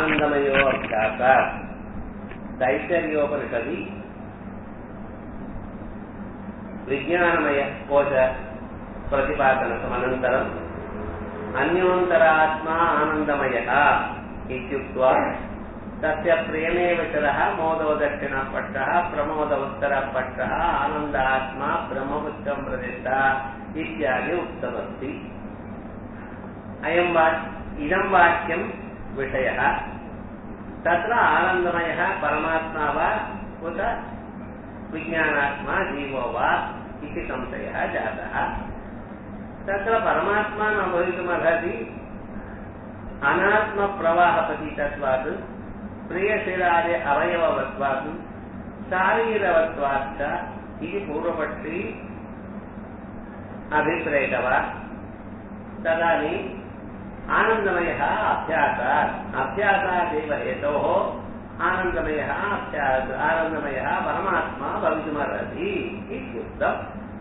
आनन्दमयो अभ्यास तैतर्योपनिषदि विज्ञानमय कोश प्रतिपादनसमनन्तरम् अन्योन्तरात्मा आनन्दमयः इत्युक्त्वा तस्य प्रेमेवचरः मोदो दक्षिणपट्टः प्रमोद उत्तरपट्टः आनन्दात्मा ब्रह्मपुत्रं प्रतिष्ठा इत्यादि उक्तमस्ति अयं वा इदं वाक्यं विषयः तत्र आनन्दमयः परमात्मा वा उत विज्ञानात्मा जीवो वा इति संशयः जातः तत्र परमात्मा न भवितुमर्हति अनात्मप्रवाहपतितत्वात् प्रियशिरादि अवयववत्वात् शारीरवत्वाच्च इति पूर्वपक्षी अभिप्रेतवान् तदानीम् आनन्दमयः अभ्यासात् अभ्यासादेव हेतोः आनन्दमयः अभ्यास आनन्दमयः परमात्मा भवितुमर्हति इत्युक्तम्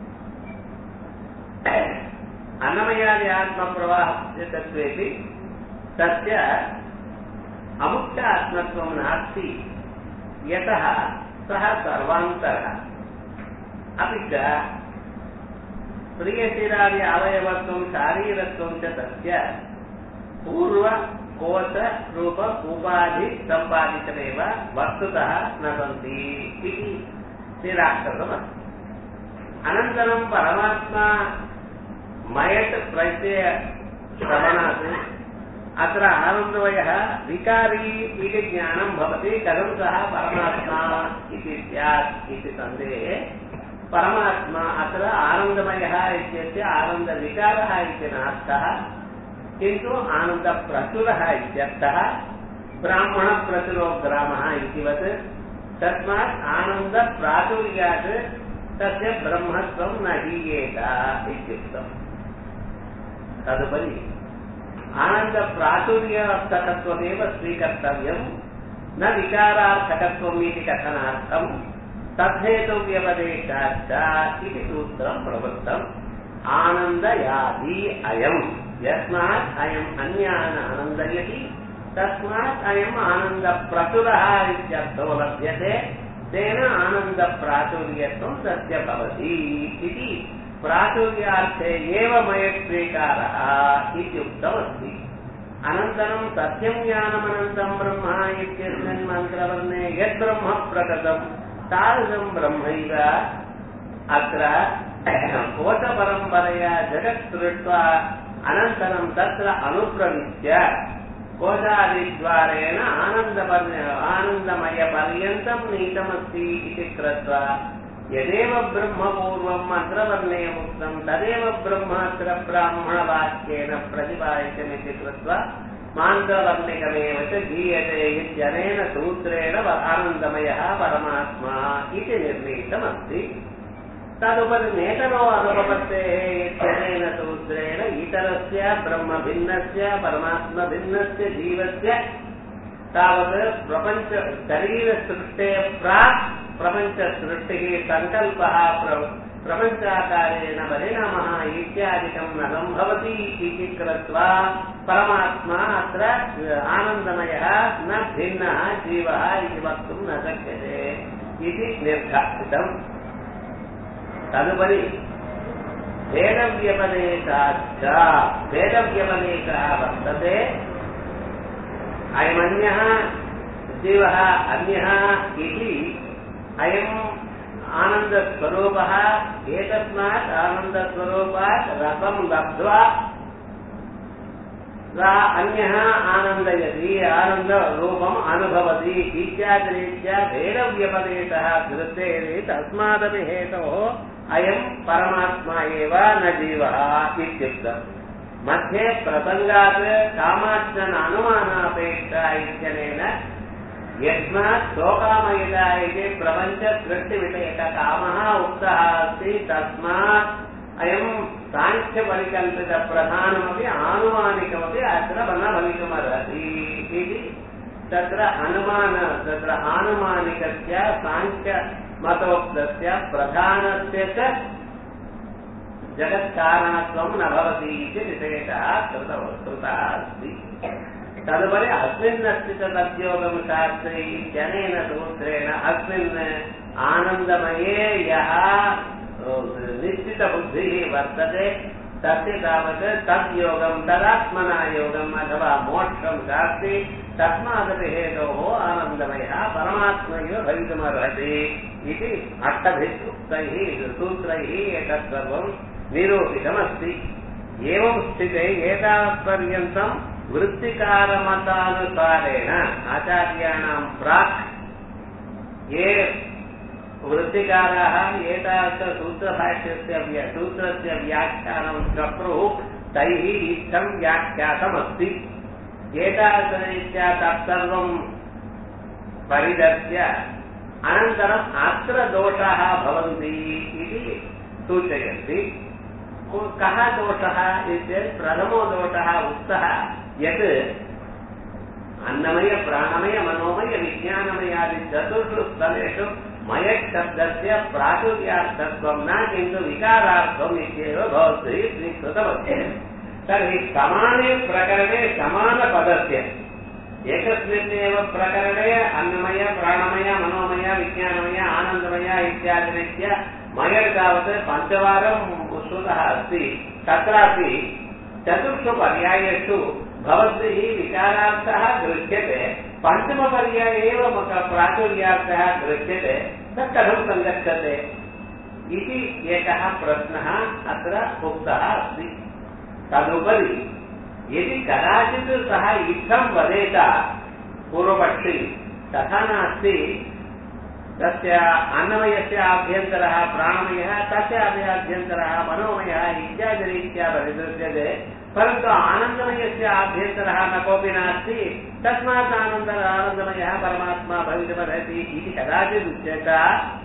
अन्नमयादि आत्मप्रवाहस्य तत्त्वेपि तस्य अमुख्य आत्मत्वं नास्ति यतः सः सर्वान्तरः अपि च प्रियशिरादि अवयवत्वं शारीरत्वं च तस्य पूर्वकोश रूप उपाधि सम्पादितमेव वस्तुतः न सन्ति इति निराकृतमस्ति अनन्तरं परमात्मा मयट् प्रत्यय श्रवणात् अत्र आनन्दमयः विकारी इति ज्ञानं भवति कथं सः परमात्मा इति स्यात् इति सन्देहे परमात्मा अत्र आनन्दमयः इत्यस्य आनन्दविकारः इति नार्थः किन्तु आनन्दप्रचुरः इत्यर्थः ब्राह्मणप्रचुरो ग्रामः इतिवत् तस्मात् आनन्दप्राचुर्यात् तस्य ब्रह्मत्वं न हीयेत इत्युक्तम् तदुपरि आनन्दप्राचुर्यार्थकत्वमेव स्वीकर्तव्यम् न विकारार्थकत्वम् इति कथनार्थम् तद्धेतुव्यपदेशाच्च इति सूत्रम् प्रवृत्तम् आनन्दयादि अयम् यस्मात् अयम् अन्यान् आनन्दयति तस्मात् अयम् आनन्दप्रचुरः इत्यर्थो लभ्यते तेन आनन्दप्राचुर्यत्वम् तस्य भवति इति प्राचुर्यार्थे एव मयस्वीकारः इत्युक्तमस्ति अनन्तरम् सत्यम् ज्ञानमनन्तम् ब्रह्म इत्यस्मिन् मन्त्रवर्णे यद्ब्रह्म प्रकृतम् तादृशम् ब्रह्मैव अत्र कोशपरम्परया जगत् सृष्ट्वा अनन्तरं तत्र अनुप्रविश्य कोशादिद्वारेण आनन्दपर्य आनन्दमयपर्यन्तं नीतमस्ति इति कृत्वा यदेव ब्रह्म पूर्वम् मन्त्रवर्णे उक्तं तदेव ब्रह्म अत्र ब्राह्मणवाक्येन प्रतिपादितमिति कृत्वा मान्त्रवर्णिकमेव च गीयते इत्यनेन सूत्रेण आनन्दमयः परमात्मा इति निर्णीतमस्ति तदुपरि नेतरो अनुपपत्तेः इत्यनेन सूत्रेण इतरस्य ब्रह्मभिन्नस्य परमात्मभिन्नस्य जीवस्य तावत् प्रपञ्च शरीरसृष्टेः प्राक् प्रपञ्चसृष्टिः सङ्कल्पः प्रपञ्चाकारेण परिणामः इत्यादिकं न सम्भवति इति कृत्वा परमात्मा अत्र आनन्दमयः न भिन्नः जीवः इति वक्तुं न शक्यते इति निर्धारितम् तदुपरि वेदव्यपदेशाच्च वेदव्यपदेशः वर्तते अयमन्यः जीवः अन्यः इति अयम् आनन्दस्वरूपः एतस्मात् आनन्दस्वरूपात् रसं लब्ध्वा सः अन्यः आनन्दयति आनन्दरूपम् अनुभवति इत्यादिरीत्या भेदव्यपदेशः दृश्यते तस्मादपि हेतोः अयम् परमात्मा एव न जीवः इत्युक्तम् मध्ये प्रसङ्गात् कामार्जन अनुमानापेक्षा इत्यनेन यस्मात् शोकामयिता इति प्रपञ्चसृष्टिविषयककामः उक्तः अस्ति तस्मात् अयम् साङ्ख्यपरिकल्पितप्रधानमपि आनुमानिकमपि अत्र न भवितुमर्हति इति तत्र अनुमान तत्र आनुमानिकस्य साङ्ख्यमतोक्तस्य प्रधानस्य च जगत्कारणत्वं न भवति इति विशेषः कृतः कृतः अस्ति तदुपरि अस्मिन् अस्ति तद्योगं शास्त्रे जनेन सूत्रेण अस्मिन् आनन्दमये यः निश्चितबुद्धिः वर्तते तस्य तावत् तद्योगं तदात्मना योगम् अथवा मोक्षं शास्ति तस्मादपि हेतोः आनन्दमयः परमात्मैव भवितुमर्हति इति अष्टभिः उक्तैः सूत्रैः एतत् सर्वं निरूपितमस्ति एवं स्थिते एतावत्पर्यन्तं वृत्तिकारमतानुसारेण आचार्याणां प्राक् ये वृत्तिकाराः एतादृशसूत्रभाष्यस्य व्य- सूत्रस्य व्याख्यानं चक्रुः तैः इत्थं व्याख्यातमस्ति एतादृशरीत्या तत्सर्वं परिदर्श्य अनन्तरम् अत्र दोषाः भवन्ति इति सूचयन्ति कः दोषः इत्येतत् प्रथमो दोषः उक्तः यत् अन्नमय प्राणमय मनोमय विज्ञानमयादि चतुर्षु स्थलेषु मयशब्दस्य प्राचुर्यार्थत्वं न किन्तु विकारार्थम् इत्येव भवद्भिः स्वीकृतमस्ति तर्हि समाने प्रकरणे समानपदस्य एकस्मिन्नेव प्रकरणे अन्नमय प्राणमय मनोमय विज्ञानमय आनन्दमय इत्यादिरीत्या मय तावत् पञ्चवारं श्रुतः अस्ति तत्रापि चतुर्षु पर्यायेषु भवद्भिः विचारार्थः गृह्यते पञ्चमपर्याये एव मक- प्राचुर्यार्थः गृह्यते तत् कथं सङ्गच्छते इति एकः प्रश्नः अत्र उक्तः अस्ति तदुपरि यदि कदाचित् सः इत्थं वदेत पूर्वपक्षी तथा नास्ति तस्य अन्नमयस्य आभ्यन्तरः प्राणमयः तस्यापि आभ्यन्तरः मनोमयः इत्यादिरीत्या परिदृश्यते परन्तु आनन्दमयस्य आभ्यन्तरः न कोऽपि नास्ति तस्मात् आनन्द आनन्दमयः परमात्मा भवितुमर्हति इति कदाचित् उच्यते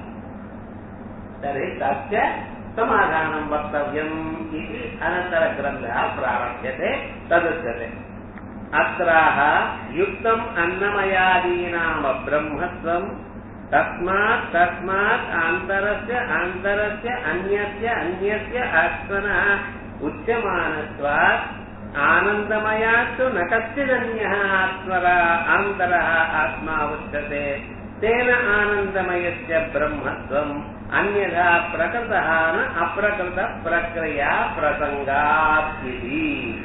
तर्हि तस्य समाधानं वक्तव्यम् इति अनन्तरग्रन्थः प्रारभ्यते तदुच्यते अत्राह युक्तम् अन्नमयादीनामब्रह्मत्वम् तस्मात् तस्मात् आन्तरस्य आन्तरस्य अन्यस्य अन्यस्य आत्मनः उच्यमानत्वात् आनन्दमयात् न कश्चिदन्यः आत्मरा आन्तरः आत्मा उच्यते तेन आनन्दमयस्य ब्रह्मत्वम् अन्यथा प्रकृतः न अप्रकृतप्रक्रिया प्रसङ्गात् इति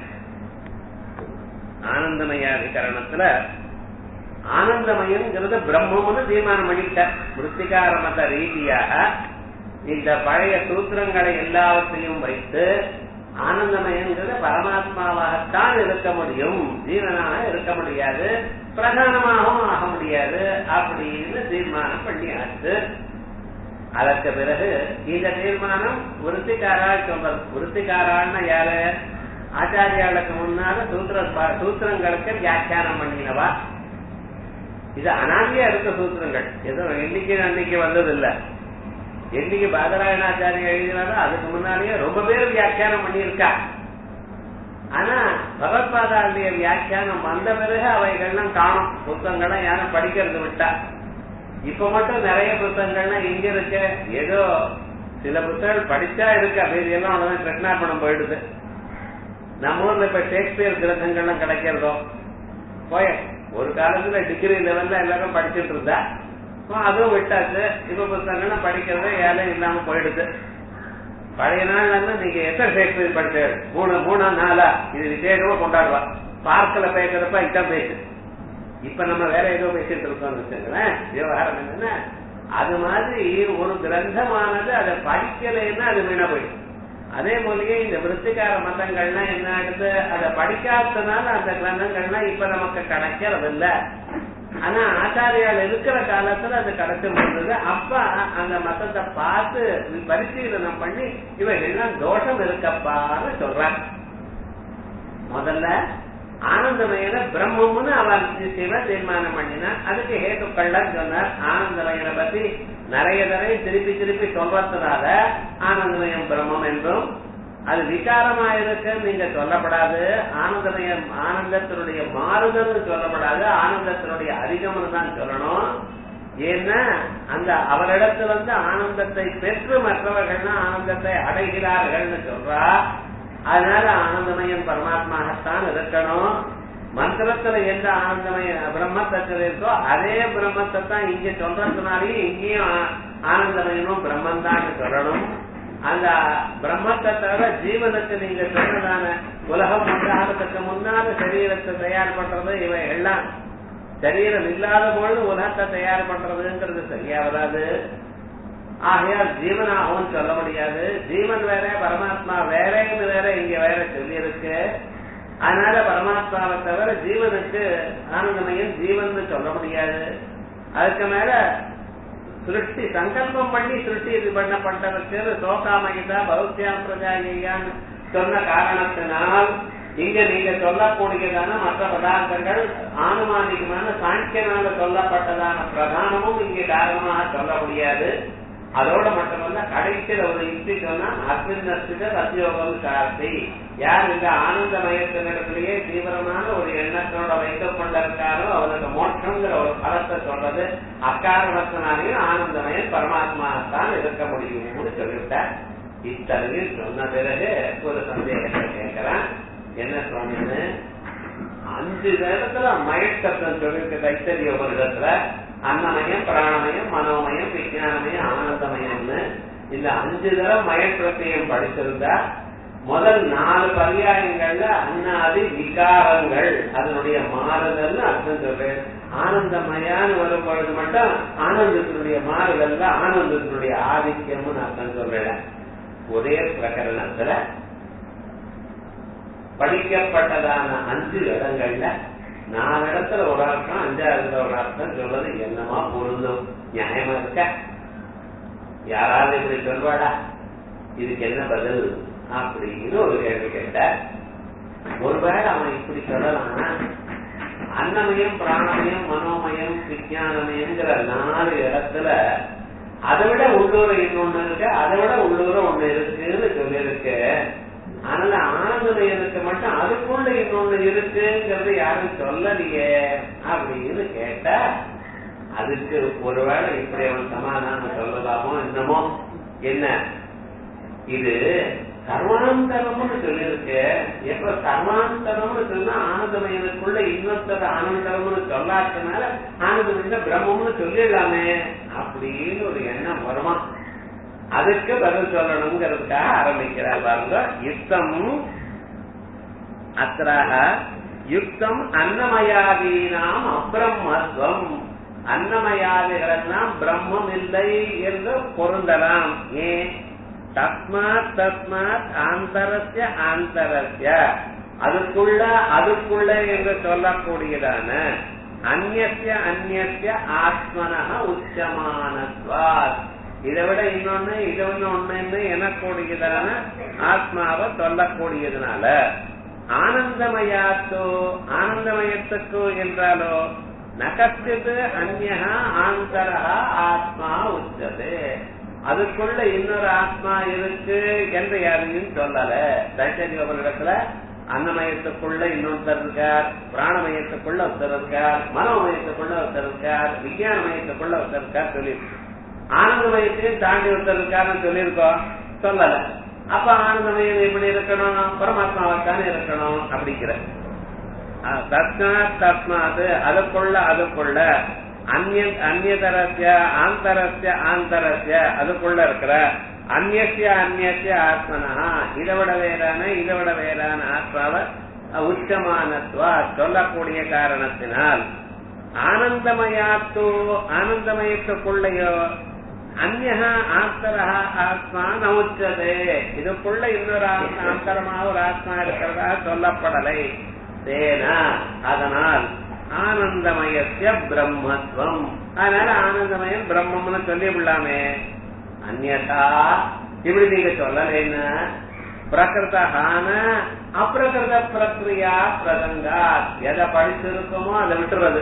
ஆனந்தமயாதிகரணத்துல ஆனந்தமயம்ங்கிறது பிரம்மம்னு தீர்மானம் பண்ணிட்டார் விருத்திகார மத ரீதியாக இந்த பழைய சூத்திரங்களை எல்லாவற்றையும் வைத்து ஆனந்தமயங்கிறது பரமாத்மாவாகத்தான் இருக்க முடியும் ஜீவனாக இருக்க முடியாது பிரதானமாகவும் ஆக முடியாது அப்படின்னு தீர்மானம் பண்ணியாச்சு அதற்கு பிறகு இந்த தீர்மானம் விருத்திகாரால் சொல்றது விருத்திகாரான்னு யாரு ஆச்சாரியாளுக்கு முன்னால சூத்திர சூத்திரங்களுக்கு வியாக்கியானம் பண்ணினவா இது அனாதியா இருக்க சூத்திரங்கள் ஏதோ என்னைக்கு அன்னைக்கு வந்தது இல்ல என்னைக்கு பாதராயணாச்சாரியா எழுதினாரோ அதுக்கு முன்னாலேயே ரொம்ப பேர் வியாக்கியானம் பண்ணியிருக்கா ஆனா பகவத்பாதாவுடைய வியாக்கியானம் வந்த பிறகு அவைகள்லாம் காணும் புத்தகங்கள்லாம் யாரும் படிக்கிறது விட்டா இப்ப மட்டும் நிறைய புத்தகங்கள்லாம் எங்க இருக்கு ஏதோ சில புத்தகங்கள் படிச்சா இருக்கு அப்படி எல்லாம் அவ்வளவுதான் கிருஷ்ணார்பணம் போயிடுது நம்ம ஊர்ல இப்ப ஷேக்ஸ்பியர் கிரந்தங்கள்லாம் கிடைக்கிறதோ போய ஒரு காலத்துல டிகிரி லெவல்ல எல்லாரும் படிச்சுட்டு இருந்தா இப்போ அதுவும் விட்டாச்சு இப்ப புத்தகங்கள்லாம் படிக்கிறது ஏழை இல்லாம போயிடுது பழைய நாள்ல இருந்து நீங்க எத்தனை ஷேக்ஸ்பியர் படிச்சாரு மூணு மூணா நாளா இது விசேஷமா கொண்டாடுவா பார்க்கல பேசுறப்ப இதான் பேசு இப்ப நம்ம வேற ஏதோ பேசிட்டு இருக்கோம்னு வச்சுங்களேன் விவகாரம் என்னன்னா அது மாதிரி ஒரு கிரந்தமானது அதை படிக்கலைன்னா அது வீணா போயிடும் அதே போலயே இந்த விருத்திகார மதங்கள்லாம் என்ன ஆகுது அதை படிக்காததுனால அந்த கிரந்தங்கள்லாம் இப்ப நமக்கு கிடைக்கிறது இல்ல ஆனா ஆச்சாரியால் இருக்கிற காலத்துல அது கிடைச்சு முடிந்தது அப்ப அந்த மதத்தை பார்த்து பரிசீலனம் பண்ணி இவைகள்லாம் தோஷம் இருக்கப்பான்னு சொல்றாங்க முதல்ல ஆனந்தமயன பிரம்மம்னு அவன் சிவ தீர்மானம் பண்ணினா அதுக்கு ஹேத்துக்கள்லாம் சொன்னார் ஆனந்தமயனை பத்தி நிறைய தடவை திருப்பி திருப்பி சொல்றதுனால ஆனந்தமயம் பிரம்மம் என்றும் அது விகாரமா இருக்கு நீங்க சொல்லப்படாது ஆனந்தமயம் ஆனந்தத்தினுடைய மாறுதல்னு சொல்லப்படாது ஆனந்தத்தினுடைய அதிகம்னு தான் சொல்லணும் ஏன்னா அந்த அவரிடத்துல வந்து ஆனந்தத்தை பெற்று மற்றவர்கள்னா ஆனந்தத்தை அடைகிறார்கள்னு சொல்றா அதனால ஆனந்தமயம் பரமாத்மாகத்தான் இருக்கணும் மந்திரத்துல எந்த ஆனந்தமய பிரம்மத்தத்தில் இருக்கோ அதே பிரம்மத்தை தான் இங்க சொல்றதுனாலயே இங்கேயும் ஆ- ஆனந்தமயமும் பிரம்மன் தான் சொல்லணும் அந்த பிரம்மத்தை தவிர ஜீவனுக்கு நீங்க சொன்னதான உலகம் உண்டாகிறதுக்கு முன்னால சரீரத்தை தயார் பண்றது இவை எல்லாம் சரீரம் இல்லாத பொழுது உலகத்தை தயார் பண்றதுங்கிறது சரியா வராது ஆகையால் ஜீவனாகவும் சொல்ல முடியாது ஜீவன் வேற பரமாத்மா வேறன்னு வேற இங்க வேற சொல்லி இருக்கு அதனால பரமாத்மாவை தவிர ஜீவனுக்கு ஆனந்தமயம் ஜீவன் சொல்ல முடியாது அதுக்கு மேல சிருஷ்டி சங்கல்பம் பண்ணி சிருஷ்டி இது பண்ணப்பட்டதற்கு சோகாமகிதா பௌத்தியாம் பிரஜாயான்னு சொன்ன காரணத்தினால் இங்க நீங்க சொல்லக்கூடியதான மற்ற பதார்த்தங்கள் ஆனுமானிகமான சாங்கியனால சொல்லப்பட்டதான பிரதானமும் இங்கே காரணமாக சொல்ல முடியாது அதோட மட்டுமல்ல கடைசியில ஒரு யுக்தி சொன்னா அஸ்மின்னஸ்திக சத்யோகம் சாஸ்தி யார் இந்த ஆனந்த மயத்தினிடத்திலேயே தீவிரமான ஒரு எண்ணத்தோட வைத்துக் கொண்டிருக்காரோ அவனுக்கு மோட்சங்கிற ஒரு பலத்தை சொல்றது அக்காரணத்தினாலேயும் ஆனந்தமயம் பரமாத்மாத்தான் இருக்க முடியும்னு சொல்லிவிட்டார் இத்தனையும் சொன்ன பிறகு ஒரு சந்தேகத்தை கேட்கிறேன் என்ன சொன்னீங்க அஞ்சு நேரத்துல மயக்கத்தம் சொல்லிருக்கு தைத்தறிய ஒரு இடத்துல அன்னமயம் பிராணமயம் மனோமயம் விஞ்ஞானமயம் ஆனந்தமயம்னு இந்த அஞ்சு தரம் மயக்கத்தையும் படிச்சிருந்தா முதல் நாலு பரியாயங்கள்ல அன்னாதி விகாரங்கள் அதனுடைய மாறுதல்னு அர்த்தம் சொல்றேன் ஆனந்தமயான்னு வரும் பொழுது மட்டும் ஆனந்தத்தினுடைய மாறுதல்ல ஆனந்தத்தினுடைய ஆதிக்கம்னு அர்த்தம் சொல்றேன் ஒரே பிரகரணத்துல படிக்கப்பட்டதான அஞ்சு இடங்கள்ல நாலு இடத்துல ஒரு அர்த்தம் அஞ்சாவது ஒரு அர்த்தம் சொல்றது என்னமா பொருந்தும் நியாயமா இருக்க யாராவது இப்படி சொல்வாடா இதுக்கு என்ன பதில் அப்படின்னு ஒரு கேள்வி கேட்ட ஒருவேளை அவன் இப்படி சொல்லலாம்னா அன்னமயம் பிராணமயம் மனோமயம் விஞ்ஞானமயம்ங்கிற நாலு இடத்துல அதை விட உள்ளூர இன்னொன்னு இருக்கு அதை விட உள்ளூர ஒண்ணு இருக்குன்னு சொல்லியிருக்கு அதனால ஆனந்தமயனுக்கு மட்டும் அதுக்குள்ள இன்னொன்னு இருக்குங்கிறது யாரும் சொல்லலையே அப்படின்னு கேட்டா அதுக்கு ஒருவேளை இப்படி அவன் சமாதானம் சொல்லலாமோ என்னமோ என்ன இது சர்வாந்தரம்னு சொல்லியிருக்கு எப்ப சர்வாந்தரம்னு சொன்னா ஆனந்தமயனுக்குள்ள இன்னொருத்தர் ஆனந்தரம்னு சொல்லாதனால ஆனந்தமயம் பிரம்மம்னு சொல்லிடலாமே அப்படின்னு ஒரு எண்ணம் வருமா அதுக்கு பதில் சொல்லணுங்கிறதுக்காக ஆரம்பிக்கிறார் பாருங்க யுக்தம் அத்ராக யுக்தம் அன்னமயாதீனாம் அப்ரம்மத்வம் அன்னமயாதிகளெல்லாம் பிரம்மம் இல்லை என்று பொருந்தலாம் ஏன் தஸ்மாத் தஸ்மாத் ஆந்தரஸ்ய ஆந்தரஸ்ய அதுக்குள்ள அதுக்குள்ள என்று சொல்லக்கூடியதான அந்நிய அந்நிய ஆத்மனக உச்சமானத்வாத் இதை விட இன்னொன்னு இதை ஒண்ணு ஒண்ணுன்னு எனக்கூடியதான ஆத்மாவை சொல்லக்கூடியதுனால ஆனந்தமயாத்தோ ஆனந்தமயத்துக்கு என்றாலோ நகச்சித்து அந்நியா ஆந்தரா ஆத்மா உச்சது அதுக்குள்ள இன்னொரு ஆத்மா இருக்கு என்று யாரையும் சொல்லல தைத்தரிய இடத்துல அன்னமயத்துக்குள்ள இன்னொருத்தர் இருக்கார் பிராணமயத்துக்குள்ள ஒருத்தர் இருக்கார் மனோமயத்துக்குள்ள ஒருத்தர் இருக்கார் விஞ்ஞானமயத்துக்குள்ள ஒருத்தர் இருக்கார் சொல்லியிருக்கு ஆனந்தமயத்தையும் தாண்டி ஒருத்தர் இருக்காருன்னு சொல்லியிருக்கோம் சொல்லல அப்ப ஆனந்தமயம் எப்படி இருக்கணும் பரமாத்மாவைத்தானே இருக்கணும் அப்படிங்கிற தஸ்மாத் தஸ்மாத் அதுக்குள்ள அதுக்குள்ள அந்நிய அந்நியதரஸ்ய ஆந்தரஸ்ய ஆந்தரஸ்ய அதுக்குள்ள இருக்கிற அந்நிய அந்நிய ஆத்மனா இதை விட வேறான இதை விட வேறான ஆத்மாவை உச்சமானத்வா சொல்லக்கூடிய காரணத்தினால் ஆனந்தமயாத்தோ ஆனந்தமயத்துக்குள்ளையோ அந்நிய ஆந்தரா ஆத்மா நவுச்சதே இதுக்குள்ள இன்னொரு ஆந்தரமா ஒரு ஆத்மா இருக்கிறதா சொல்லப்படலை தேனா அதனால் ஆனந்தமயத்திய பிரம்மத்துவம் அதனால ஆனந்தமயம் பிரம்மம்னு சொல்லி விடலாமே அந்நதா இப்படி நீங்க சொல்லலைன்னா பிரகிருதான அப்பிரகிருத பிரக்ரியா பிரசங்கா எதை படிச்சிருக்கோமோ அதை விட்டுறது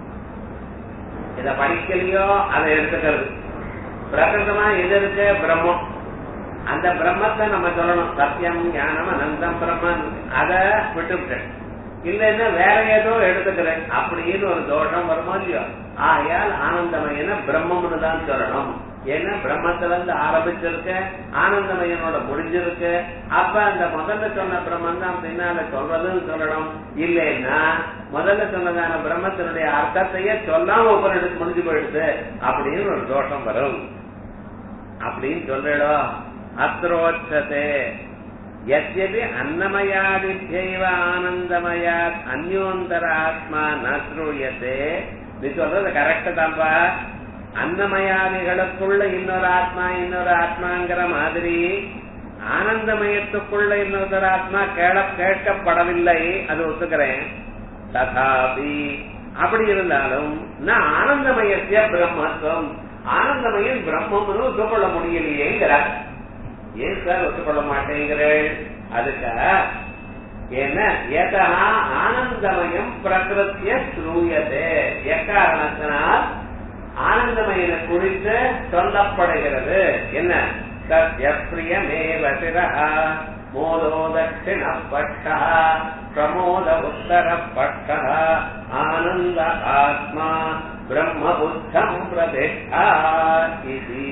எதை படிக்கலையோ அதை எடுத்துக்கிறது பிரகிருதமா எது இருக்கு பிரம்மம் அந்த பிரம்மத்தை நம்ம சொல்லணும் சத்தியம் ஞானம் அனந்தம் பிரம்மன் அதை விட்டுவிட்டேன் இல்லைன்னா வேற ஏதோ எடுத்துக்கிறேன் அப்படின்னு ஒரு தோஷம் வருமோ இல்லையோ ஆகையால் ஆனந்தமயன பிரம்மம்னு தான் சொல்லணும் ஏன்னா பிரம்மத்துல இருந்து ஆரம்பிச்சிருக்க ஆனந்தமயனோட முடிஞ்சிருக்கு அப்ப அந்த முதல்ல சொன்ன பிரம்மன் தான் பின்னால சொல்றதுன்னு சொல்லணும் இல்லைன்னா முதல்ல சொன்னதான பிரம்மத்தினுடைய அர்த்தத்தையே சொல்லாம உபரிடத்து முடிஞ்சு போயிடுது அப்படின்னு ஒரு தோஷம் வரும் அப்படின்னு சொல்லிடும் அத்ரோச்சதே यद्यपि अन्नमयादिभ्यैव आनन्दमयात् अन्योन्तர ஆத்மா ந ஸ்ரூயத்தே நீ சொல்றது கரெக்ட் தான்ப்பா அன்னமயாதிகளுக்குள்ள இன்னொரு ஆத்மா இன்னொரு ஆத்மாங்கிற மாதிரி ஆனந்தமயத்துக்குள்ள இன்னொரு ஆத்மா கேள கேட்கப்படவில்லை அது ஒத்துக்கிறேன் ததாபி அப்படி இருந்தாலும் நான் ஆனந்தமயத்திய பிரம்மத்துவம் ஆனந்தமயம் பிரம்மம்னு ஒத்துக்கொள்ள முடியலையேங்கிறார் ஏன் சார் ஒத்துக்கொள்ள மாட்டேங்கிறேன் அதுக்கு ஏன்னா ஏதா ஆனந்தமயம் பிரகிருத்திய ஸ்ரூயதே எக்காரணத்தினால் ஆனந்தமயனை குறித்து சொல்லப்படுகிறது என்ன சத்ய பிரியமேவ சிரஹா மோதோ தட்சிண பட்டா பிரமோத உத்தர பட்டா ஆனந்த ஆத்மா பிரம்ம புத்தம் பிரதிஷ்டா இது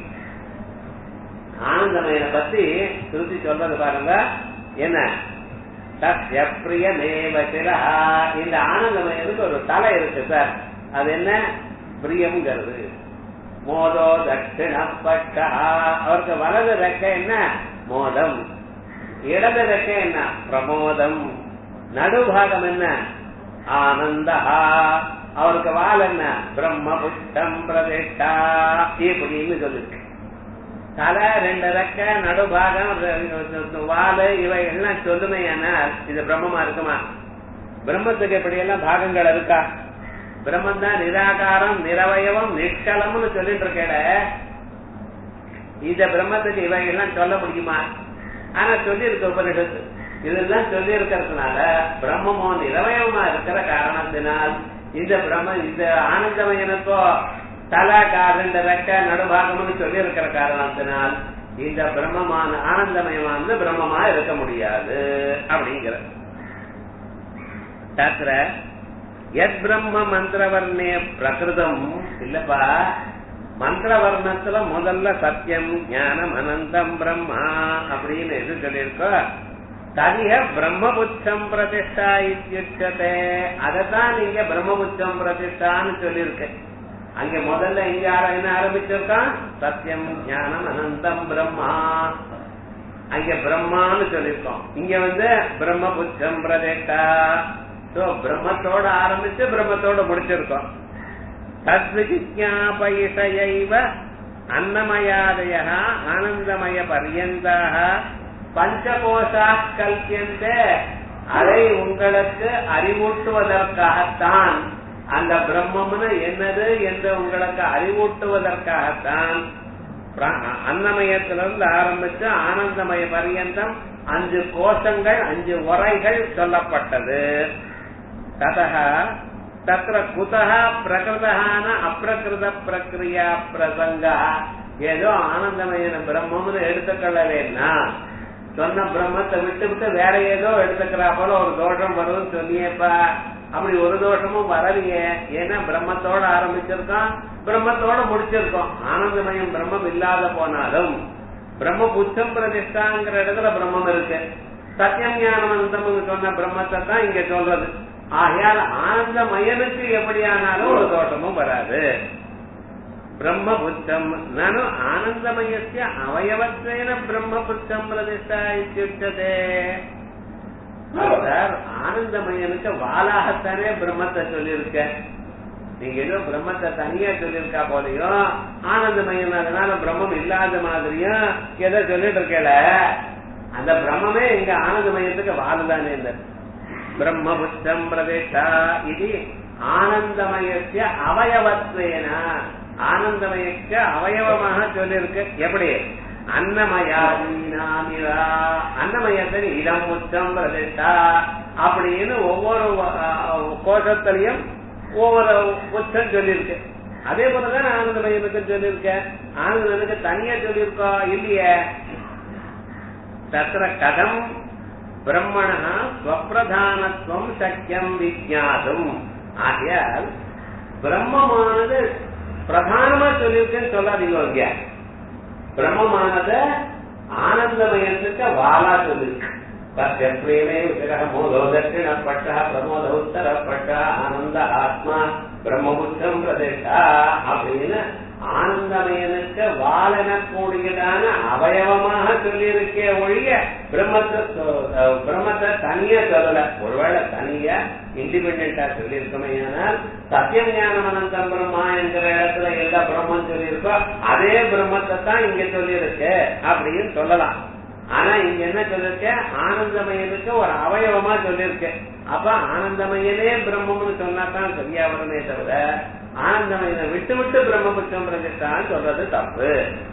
ஆனந்தமயனை பத்தி திருத்தி சொல்றது பாருங்க என்ன சத்ய பிரியமேவ சிரஹா இந்த ஆனந்தமயனுக்கு ஒரு தலை இருக்கு சார் அது என்ன பிரியம்ங்கிறது மோதோ தட்சிண பட்டா அவருக்கு வலது ரெக்க என்ன மோதம் இடது ரெக்க என்ன பிரமோதம் நடுபாகம் என்ன ஆனந்தா அவருக்கு வால் என்ன பிரம்ம புத்தம் பிரதிஷ்டா இப்படின்னு சொல்லிருக்கு தலை ரெண்டு ரெக்க நடுபாகம் வாலு இவை எல்லாம் சொல்லுமே இது பிரம்மமா இருக்குமா பிரம்மத்துக்கு எப்படி எல்லாம் பாகங்கள் இருக்கா பிரம்மன் தான் நிராகாரம் நிரவயவம் நிஷ்கலம்னு சொல்லிட்டு இருக்கேட இந்த பிரம்மத்துக்கு இவைகள்லாம் சொல்ல முடியுமா ஆனா சொல்லி இருக்க உபனிடத்து இதெல்லாம் சொல்லி இருக்கிறதுனால பிரம்மமோ நிரவயமா இருக்கிற காரணத்தினால் இந்த பிரம்ம இந்த ஆனந்தமயனுக்கோ தலா காரண்ட ரெக்க நடுபாகம்னு சொல்லி இருக்கிற காரணத்தினால் இந்த பிரம்மமான ஆனந்தமயமானது பிரம்மமா இருக்க முடியாது அப்படிங்கிற தத்திர எத் பிரம்ம மந்திரவர்ணே பிரகிருதம் இல்லப்பா மந்திரவர்ணத்துல முதல்ல சத்தியம் ஞானம் அனந்தம் பிரம்மா அப்படின்னு எது சொல்லியிருக்கோ ததிக பிரம்மபுச்சம் பிரதிஷ்டா இத்தியுச்சதே அதத்தான் நீங்க பிரம்மபுச்சம் பிரதிஷ்டான்னு சொல்லியிருக்க அங்க முதல்ல இங்க என்ன ஆரம்பிச்சிருக்கான் சத்தியம் ஞானம் அனந்தம் பிரம்மா அங்க பிரம்மான்னு சொல்லியிருக்கோம் இங்க வந்து பிரம்மபுச்சம் பிரதிஷ்டா சோ பிரம்மத்தோட ஆரம்பிச்சு பிரம்மத்தோட முடிச்சிருக்கோம் தத்விஜாபயிஷயைவ அன்னமயாதய ஆனந்தமய பர்யந்தாக பஞ்சகோஷா கல்பியந்தே அதை உங்களுக்கு அறிவூட்டுவதற்காகத்தான் அந்த பிரம்மம்னு என்னது என்று உங்களுக்கு அறிவூட்டுவதற்காகத்தான் அன்னமயத்திலிருந்து ஆரம்பிச்சு ஆனந்தமய பர்யந்தம் அஞ்சு கோஷங்கள் அஞ்சு உரைகள் சொல்லப்பட்டது ததக தத்திர குதக பிரகிருதான அப்பிரகிருத பிரக்ரியா பிரசங்க ஏதோ ஆனந்தமயன பிரம்மம்னு எடுத்துக்கொள்ளலேன்னா சொன்ன பிரம்மத்தை விட்டு விட்டு வேற ஏதோ எடுத்துக்கிறா போல ஒரு தோஷம் வரும்னு சொன்னியப்பா அப்படி ஒரு தோஷமும் வரலையே ஏன்னா பிரம்மத்தோட ஆரம்பிச்சிருக்கோம் பிரம்மத்தோட முடிச்சிருக்கோம் ஆனந்தமயம் பிரம்மம் இல்லாத போனாலும் பிரம்ம புச்சம் பிரதிஷ்டாங்கிற இடத்துல பிரம்மம் இருக்கு சத்தியம் ஞானமந்தம் சொன்ன பிரம்மத்தை தான் இங்க சொல்றது ஆகையால் ஆனந்தமயனுக்கு எப்படியானாலும் ஒரு தோட்டமும் வராது பிரம்ம புத்தம் நானு ஆனந்தமயசிய அவயவத்வேன பிரம்ம புத்தம் பிரதிஷ்டா இத்தியுச்சதே சார் ஆனந்தமயனுக்கு வாலாகத்தானே பிரம்மத்தை சொல்லியிருக்க நீங்க ஏதோ பிரம்மத்தை தனியா சொல்லியிருக்கா போலையும் ஆனந்தமயன் அதனால பிரம்மம் இல்லாத மாதிரியும் ஏதோ சொல்லிட்டு இருக்கல அந்த பிரம்மமே இங்க ஆனந்தமயத்துக்கு வாழுதானே இந்த பிரம்மபுத்தம் பிரதேஷா இது ஆனந்தமயத்திய அவயவத்வேன ஆனந்தமயக்க அவயவமாக சொல்லியிருக்கு எப்படி அன்னமயாதீனாமிரா அன்னமயத்தின் இடம் முத்தம் பிரதேஷா அப்படின்னு ஒவ்வொரு கோஷத்திலையும் ஒவ்வொரு உச்சம் சொல்லியிருக்கு அதே போலதான் ஆனந்தமயனுக்கு சொல்லியிருக்கேன் ஆனந்தனுக்கு தனியா சொல்லியிருக்கா இல்லையே தத்திர கதம் பிரம்மணா ஸ்வப்பிரதானத்துவம் சக்கியம் விஜாதும் ஆகையால் பிரம்மமானது பிரதானமா சொல்லியிருக்கேன்னு சொல்லாதீங்க இங்க பிரம்மமானத ஆனந்தமயத்துக்கு வாலா சொல்லிருக்கு தத்யத்வேமே விக்கிரகமோதோ தட்சிணப்பட்ட பிரமோத உத்தரப்பட்ட ஆனந்த ஆத்மா பிரம்மபுத்தம் பிரதேசா அப்படின்னு ஆனந்தமயனுக்கு வாழனக்கூடியதான அவயவமாக சொல்லியிருக்கே ஒழிய பிரம்மத்தை சொ- பிரம்மத்தை தனியா சொல்லல ஒருவேளை தனியா இண்டிபெண்டா சொல்லியிருக்கோமே ஆனால் சத்தியம் ஞானம் அனந்தம் பிரம்மா என்கிற இடத்துல எல்லா பிரம்மம் சொல்லியிருக்கோ அதே பிரம்மத்தை தான் இங்க சொல்லியிருக்கு அப்படின்னு சொல்லலாம் ஆனா இங்க என்ன சொல்லிருக்க ஆனந்தமயனுக்கு ஒரு அவயவமா சொல்லியிருக்க அப்ப ஆனந்தமயனே பிரம்மம்னு சொன்னா தான் சரியா வருமே தவிர ஆனந்தமயனை விட்டு விட்டு பிரம்மபுத்தம் பிரதிஷ்டான்னு சொல்றது தப்பு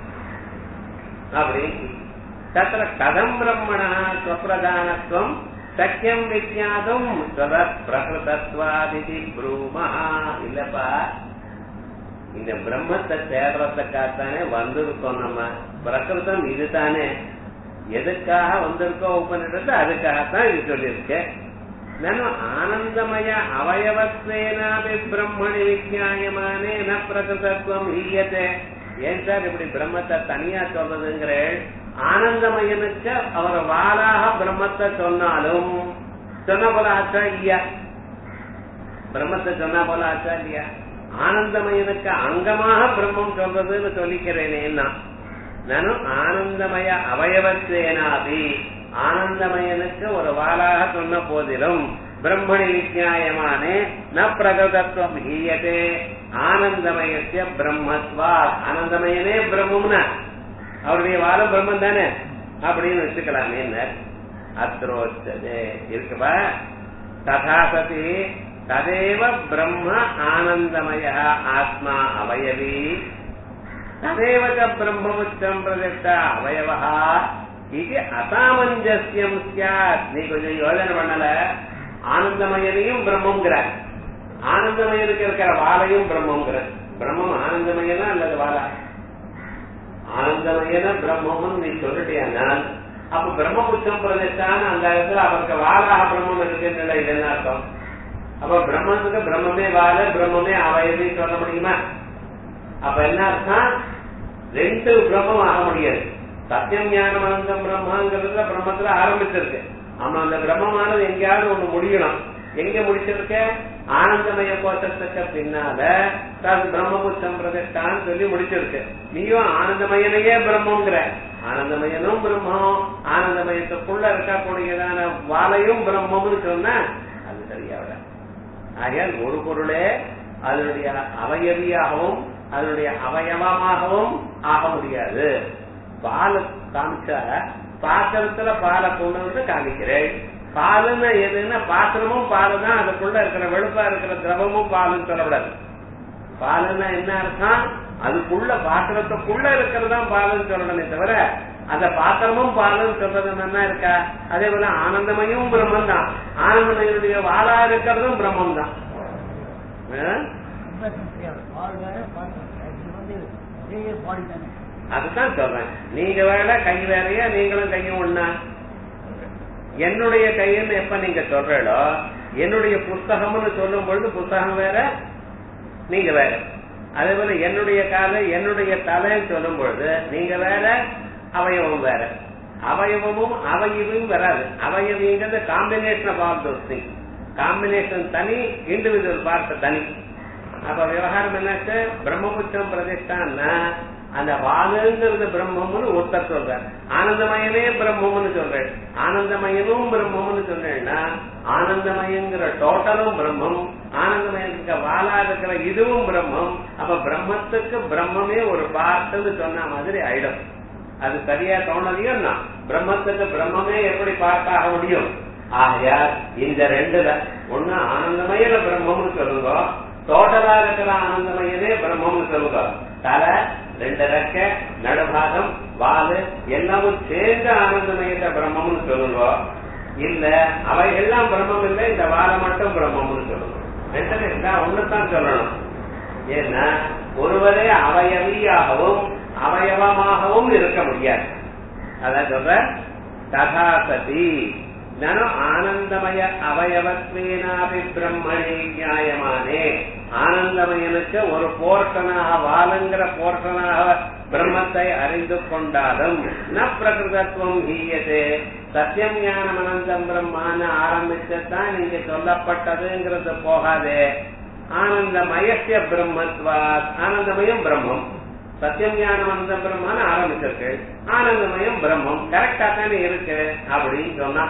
அப்படின்னு தத்திர கதம் பிரம்மணா ஸ்வப்பிரதானத்துவம் சக்கியம் விஜாதும் ஸ்வத பிரகிருதத்வாதிதி ப்ரூமஹா இல்லப்பா இந்த பிரம்மத்தை தேடுறதுக்காகத்தானே வந்திருக்கோம் நம்ம பிரகிருதம் இதுதானே எதுக்காக வந்திருக்கோம் உபநிடத்து அதுக்காகத்தான் இது சொல்லியிருக்கு நானும் ஆனந்தமய அவயவத்வேனாபி பிரம்மணி விஜாயமானே ந பிரகிருதத்துவம் ஈயத்தே ஏன் சார் இப்படி பிரம்மத்தை தனியா சொல்றதுங்கிற ஆனந்தமயனுக்கு அவர் வாளாக பிரம்மத்தை சொன்னாலும் சொன்ன போல ஆச்சா இல்லையா பிரம்மத்தை சொன்னா போல ஆச்சா இல்லையா ஆனந்தமயனுக்கு அங்கமாக பிரம்மம் சொல்றதுன்னு சொல்லிக்கிறேனேன்னா நானும் ஆனந்தமய அவயவத்தேனாபி ஆனந்தமயனுக்கு ஒரு வாளாக சொன்ன போதிலும் பிரம்மணி விஜயாயமானே ந பிரகதத்துவம் ஹீயதே ஆனந்தமயத்திய பிரம்மத்வா ஆனந்தமயனே பிரம்மம்னா அவருடைய வாரம் பிரம்மம் தானே அப்படின்னு வச்சுக்கலாமே அத்ரோச்சதே இருக்குப்பா ததா சதி ததேவ பிரம்ம ஆனந்தமய ஆத்மா அவயவி ததேவ ச பிரம்மபுத்தம் பிரதிஷ்ட அவயவா இது அசாமஞ்சசியம் சியாத் நீ கொஞ்சம் யோஜனை பண்ணல ஆனந்தமயனையும் பிரம்மங்கிற ஆனந்தமயனுக்கு இருக்கிற வாழையும் பிரம்மங்கிற பிரம்மம் ஆனந்தமயனா அல்லது வாழா ஆனந்தமயன பிரம்மம்னு நீ சொல்லிட்டியானால் அப்ப பிரம்மபுத்தம் பிரதிஷ்டான அந்த இடத்துல அவருக்கு வாழாக பிரம்மம் இருக்குன்னு இது என்ன அர்த்தம் அப்ப பிரம்மத்துக்கு பிரம்மமே வாழ பிரம்மமே அவயவி சொல்ல முடியுமா அப்ப என்ன அர்த்தம் ரெண்டு பிரம்மம் ஆக முடியாது சத்தியம் ஞானம் அனந்தம் பிரம்மாங்கிறதுல பிரம்மத்துல ஆரம்பிச்சிருக்கு ஆமா அந்த பிரம்மமானது எங்கேயாவது ஒண்ணு முடியணும் எங்க முடிச்சிருக்க ஆனந்தமய கோஷத்துக்கு பின்னால அது பிரம்மபுத்தம் பிரதிஷ்டான்னு சொல்லி முடிச்சிருக்கு நீயும் ஆனந்தமயனையே பிரம்மங்கிற ஆனந்தமயனும் பிரம்மம் ஆனந்தமயத்துக்குள்ள இருக்கக்கூடியதான வாழையும் பிரம்மம்னு சொன்னா அது சரியாவிட ஆகையால் ஒரு பொருளே அதனுடைய அவயவியாகவும் அதனுடைய அவயவமாகவும் ஆக முடியாது பால் காமிச்சா பாத்திரத்துல பாலை கொண்டு வந்து காமிக்கிறேன் பாலுன்னா எதுன்னா பாத்திரமும் பாலு தான் அதுக்குள்ள இருக்கிற வெளுப்பா இருக்கிற திரவமும் பாலுன்னு சொல்லக்கூடாது பாலுன்னா என்ன அர்த்தம் அதுக்குள்ள பாத்திரத்துக்குள்ள இருக்கிறதான் பாலுன்னு சொல்லணுமே தவிர அந்த பாத்திரமும் பாலுன்னு சொல்றது என்ன இருக்கா அதே போல ஆனந்தமயம் பிரம்மம் தான் ஆனந்தமயனுடைய வாழா இருக்கிறதும் பிரம்மம் தான் அதுதான் சொல்றேன் நீங்க வேலை கை வேறையா நீங்களும் கையும் ஒண்ணா என்னுடைய கைன்னு எப்ப நீங்க சொல்றீங்களோ என்னுடைய புஸ்தகம்னு சொல்லும் பொழுது புஸ்தகம் வேற நீங்க வேற அதே போல என்னுடைய காலை என்னுடைய தலைன்னு சொல்லும் பொழுது நீங்க வேற அவயவம் வேற அவயவமும் அவயவும் வராது அவயவிங்கிறது combination of all those thing combination தனி இண்டிவிஜுவல் பார்ட் தனி அப்ப விவகாரம் என்னாச்சு பிரம்மபுத்திரம் பிரதிஷ்டான்னா அந்த வாழுங்கிறது பிரம்மம்னு ஒருத்தர் சொல்றார் ஆனந்தமயனே பிரம்மம்னு சொல்றேன் ஆனந்தமயனும் பிரம்மம்னு சொன்னேன்னா ஆனந்தமயங்கிற டோட்டலும் பிரம்மம் ஆனந்தமயனுக்கு வாழா இருக்கிற இதுவும் பிரம்மம் அப்ப பிரம்மத்துக்கு பிரம்மமே ஒரு பார்ட்டுன்னு சொன்ன மாதிரி ஆயிடும் அது சரியா தோணலையோ பிரம்மத்துக்கு பிரம்மமே எப்படி பார்த்தாக முடியும் ஆகையால் இந்த ரெண்டுல ஒண்ணு ஆனந்தமயில பிரம்மம்னு சொல்லுங்க டோட்டலா இருக்கிற ஆனந்தமயனே பிரம்மம்னு சொல்லுங்க தலை ரெண்டு ரெக்க நடுபாகம் வாலு எல்லாமும் சேர்ந்த ஆனந்தமயத்தை பிரம்மம்னு சொல்லுங்க இல்ல அவை எல்லாம் பிரம்மம் இல்லை இந்த வாழை மட்டும் பிரம்மம்னு சொல்லுங்க ரெண்டுல எல்லாம் ஒண்ணுதான் சொல்லணும் ஏன்னா ஒருவரே அவயவியாகவும் அவயவமாகவும் இருக்க முடியாது அதான் சொல்ற ததாசதி நனம் ஆனந்தமய அவயவத்வேனாபி பிரம்மணி நியாயமானே ஆனந்த ஆனந்தமயனுக்கு ஒரு போர்ஷனாக வாலுங்கிற போர்ஷனாக பிரம்மத்தை அறிந்து கொண்டாலும் ந பிரகிருதத்துவம் ஹீயதே சத்தியம் ஞானம் அனந்தம் பிரம்மான்னு ஆரம்பிச்சதான் இங்க சொல்லப்பட்டதுங்கிறது போகாதே ஆனந்தமயசிய பிரம்மத்வாத் ஆனந்தமயம் பிரம்மம் சத்தியம் ஞானம் அனந்த பிரம்மான்னு ஆரம்பிச்சிருக்கு ஆனந்தமயம் பிரம்மம் கரெக்டா தானே இருக்கு அப்படின்னு சொன்னா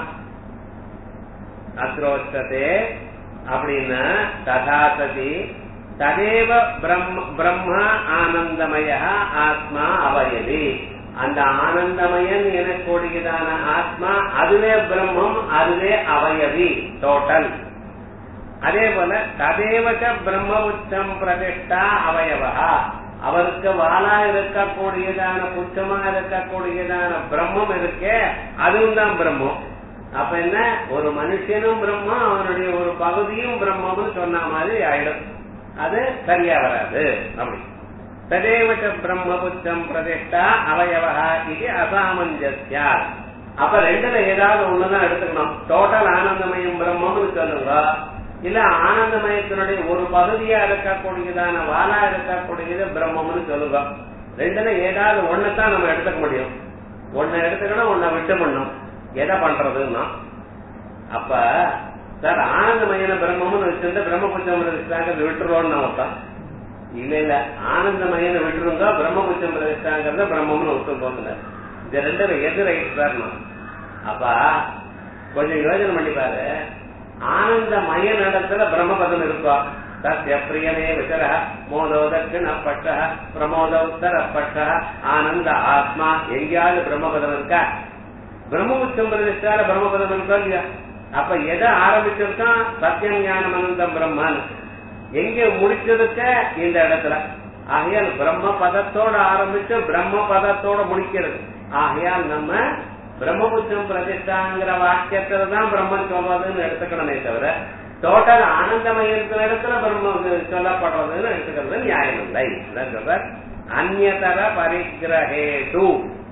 அத்ரோச்சதே அப்படின்னா ததாசதி ததேவ பிரம்ம பிரம்ம ஆனந்தமய ஆத்மா அவயதி அந்த ஆனந்தமயன் எனக்கூடியதான ஆத்மா அதுவே பிரம்மம் அதுவே அவயவி டோட்டல் அதே போல ததேவச்ச பிரம்ம உச்சம் பிரதிஷ்டா அவயவா அவருக்கு வாலா இருக்கக்கூடியதான புச்சமா இருக்கக்கூடியதான பிரம்மம் இருக்கே அதுவும் தான் பிரம்மம் அப்ப என்ன ஒரு மனுஷனும் பிரம்மம் அவனுடைய ஒரு பகுதியும் பிரம்மம்னு சொன்ன மாதிரி ஆயிடும் அது சரியா வராது அப்படி ததேவச்ச பிரம்மபுத்தம் பிரதிஷ்டா அவயவா இது அசாமஞ்சஸ்யா அப்ப ரெண்டுல ஏதாவது ஒண்ணுதான் எடுத்துக்கணும் டோட்டல் ஆனந்தமயம் பிரம்மம்னு சொல்லுங்க இல்ல ஆனந்தமயத்தினுடைய ஒரு பகுதியா இருக்கக்கூடியதான வாலா இருக்கக்கூடியது பிரம்மம்னு சொல்லுங்க ரெண்டுல ஏதாவது ஒண்ணுதான் நம்ம எடுத்துக்க முடியும் ஒண்ணு எடுத்துக்கணும் ஒன்ன விட்டு பண்ணும் எதை பண்றதுன்னா அப்ப சார் ஆனந்தமயன பிரம்மம்னு வச்சிருந்தா பிரம்மபுச்சம் பிரதிஷ்டாங்கிறது விட்டுருவோம்னு அவத்தான் இல்ல இல்ல ஆனந்தமயன விட்டுருந்தா பிரம்மபுச்சம் பிரதிஷ்டாங்கிறத பிரம்மம்னு ஒத்துக்கோங்க இது ரெண்டு எது ரைட் சார் அப்ப கொஞ்சம் யோஜனை பண்ணி பாரு ஆனந்தமய நடத்துல பிரம்மபதம் இருக்கா தஸ்ய பிரியமே விசர மோதோதற்கப்பட்ட பிரமோதோத்தரப்பட்ட ஆனந்த ஆத்மா எங்கேயாவது பிரம்மபதம் இருக்கா பிரம்மபுத்தம் பிரதிஷ்டால பிரம்மபதம் இருக்கா இல்லையா அப்ப எதை ஆரம்பிச்சிருக்கான் சத்தியம் ஞானம் அனந்தம் பிரம்மன் எங்க முடிச்சதுக்க இந்த இடத்துல ஆகையால் பிரம்ம பதத்தோட ஆரம்பிச்சு பிரம்ம பதத்தோட முடிக்கிறது ஆகையால் நம்ம பிரம்மபுத்தம் பிரதிஷ்டாங்கிற வாக்கியத்துல தான் பிரம்மன் சொல்றதுன்னு எடுத்துக்கணுமே தவிர டோட்டல் ஆனந்தமயத்தின இடத்துல பிரம்ம சொல்லப்படுறதுன்னு எடுத்துக்கிறது நியாயம் இல்லை சொல்ற அந்நதர பரிகிரகேடு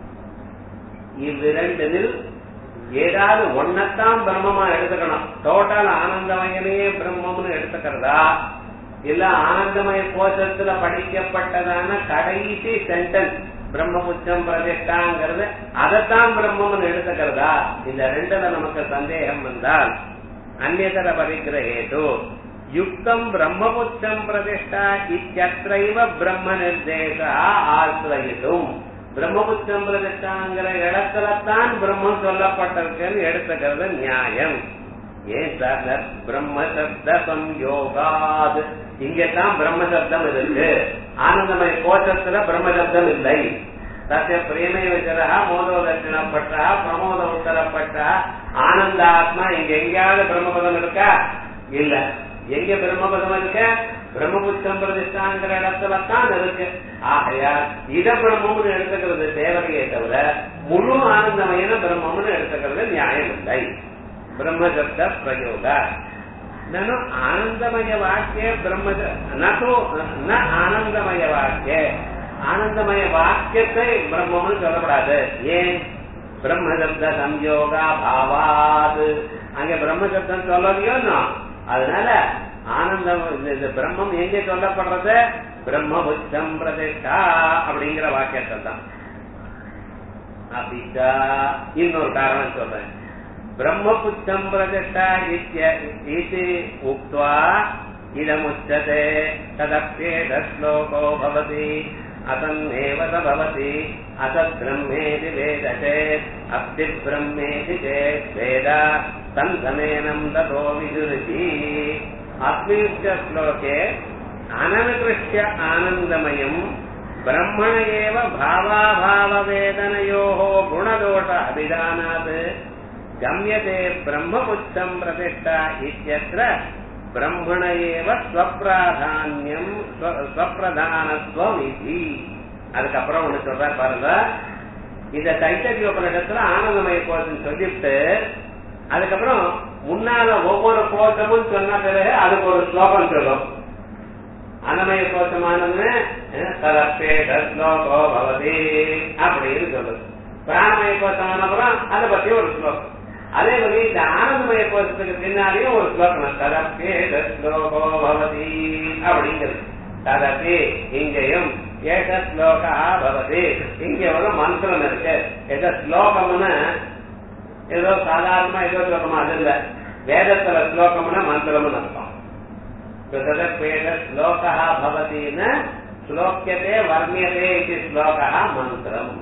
இவ்விரண்டில் ஏதாவது ஒன்னத்தான் பிரம்மமா எடுத்துக்கணும் டோட்டல் ஆனந்தமயனே பிரம்மம்னு எடுத்துக்கிறதா இல்ல ஆனந்தமய கோஷத்துல படிக்கப்பட்டதான கடைசி சென்டென்ஸ் பிரம்மபுச்சம் பிரதிஷ்டாங்கிறது அதைத்தான் பிரம்மம்னு எடுத்துக்கிறதா இந்த ரெண்டுல நமக்கு சந்தேகம் வந்தால் அந்நதர பரிகிரகேது யுக்தம் பிரம்மபுச்சம் பிரதிஷ்டா இத்தியற்றைவ பிரம்ம நிர்தேச ஆசிரயிட்டும் பிரம்மபுத்தம் பிரதிஷ்டாங்கிற இடத்துலத்தான் பிரம்மம் சொல்லப்பட்டிருக்குன்னு எடுத்துக்கிறது நியாயம் ஏன் சார் பிரம்ம சப்த சம்யோகாத் இங்கதான் பிரம்ம சப்தம் இருக்கு ஆனந்தமய கோஷத்துல பிரம்ம சப்தம் இல்லை சத்திய பிரேமை விசரா மோதோ தட்சிணப்பட்டா பிரமோத உத்தரப்பட்டா ஆனந்த ஆத்மா இங்க எங்கேயாவது பிரம்மபதம் இருக்கா இல்ல எங்க பிரம்மபதம் இருக்க பிரம்மபுத்தம் பிரதிஷ்டாங்கிற இடத்துல தான் இருக்கு ஆகையால் இத பிரம்மம்னு எடுத்துக்கிறது தேவையே தவிர முழு ஆனந்தமயன பிரம்மம்னு எடுத்துக்கிறது நியாயம் இல்லை பிரம்மசப்த பிரயோக ನಾನು ಆನಂದಮಯ ವಾಕ್ಯ ಬ್ರಹ್ಮ ನೋ ನ ஆனந்தமய வாக்கிய ஆனந்தமய வாக்கியத்தை பிரம்மம்னு சொல்லப்படாது ஏன் பிரம்மசப்த சம்யோகா பாவாது அங்க பிரம்மசப்தம் சொல்லலையோ அதனால ஆனந்தம் இந்த பிரம்மம் எங்க சொல்லப்படுறது பிரம்மபுத்தம் பிரதிஷ்டா அப்படிங்கிற வாக்கியத்தை தான் அப்படிச்சா இன்னொரு காரணம் சொல்றேன் பிரம்மபுத்தம் பிரதிஷ்டா இது உக்வா இதமுச்சதே ததப்யேத ஸ்லோகோ பவதி அசன்னேவ பவதி அசத் பிரம்மேதி வேத சேத் அப்தி பிரம்மேதி சேத் வேத தந்தமேனம் ததோ விதுருதி अस्मिन् श्लोके अननुकृष्य आनन्दमयम् ब्रह्मण एव भावाभाववेदनयोः गुणदोष अभिधानात् गम्यते ब्रह्मपुच्छम् प्रतिष्ठा इत्यत्र ब्रह्मण एव स्वप्राधान्यम् स्वप्रधानत्वम् इति அதுக்கப்புறம் ஒண்ணு சொல்றாரு பாருங்க இந்த தைத்தரிய உபநிடத்துல ஆனந்தமய கோஷம் சொல்லிட்டு அதுக்கப்புறம் முன்னால ஒவ்வொரு கோஷமும் சொன்ன பிறகு அதுக்கு ஒரு ஸ்லோகம் சொல்லும் அன்னமய கோஷமானது ஸ்லோகோ பவதி அப்படின்னு சொல்லுது பிராணமய கோஷமான அப்புறம் அதை பத்தி ஒரு ஸ்லோகம் அதே மாதிரி இந்த ஆனந்தமய கோஷத்துக்கு பின்னாலேயும் ஒரு ஸ்லோகம் ததப்பே ஸ்லோகோ பவதி அப்படிங்கிறது ததப்பே இங்கேயும் ஏக ஸ்லோகா பவதி இங்க ஒரு மந்திரம் இருக்கு எத ஸ்லோகம்னு ஏதோ சாதாரணமா ஏதோ ஸ்லோகமா அது இல்ல வேதத்துல ஸ்லோகம்னா மந்திரம்னு அர்த்தம் ததப்பேட ஸ்லோகா பவதின்னு ஸ்லோக்கியதே வர்ணியதே இது ஸ்லோகா மந்திரம்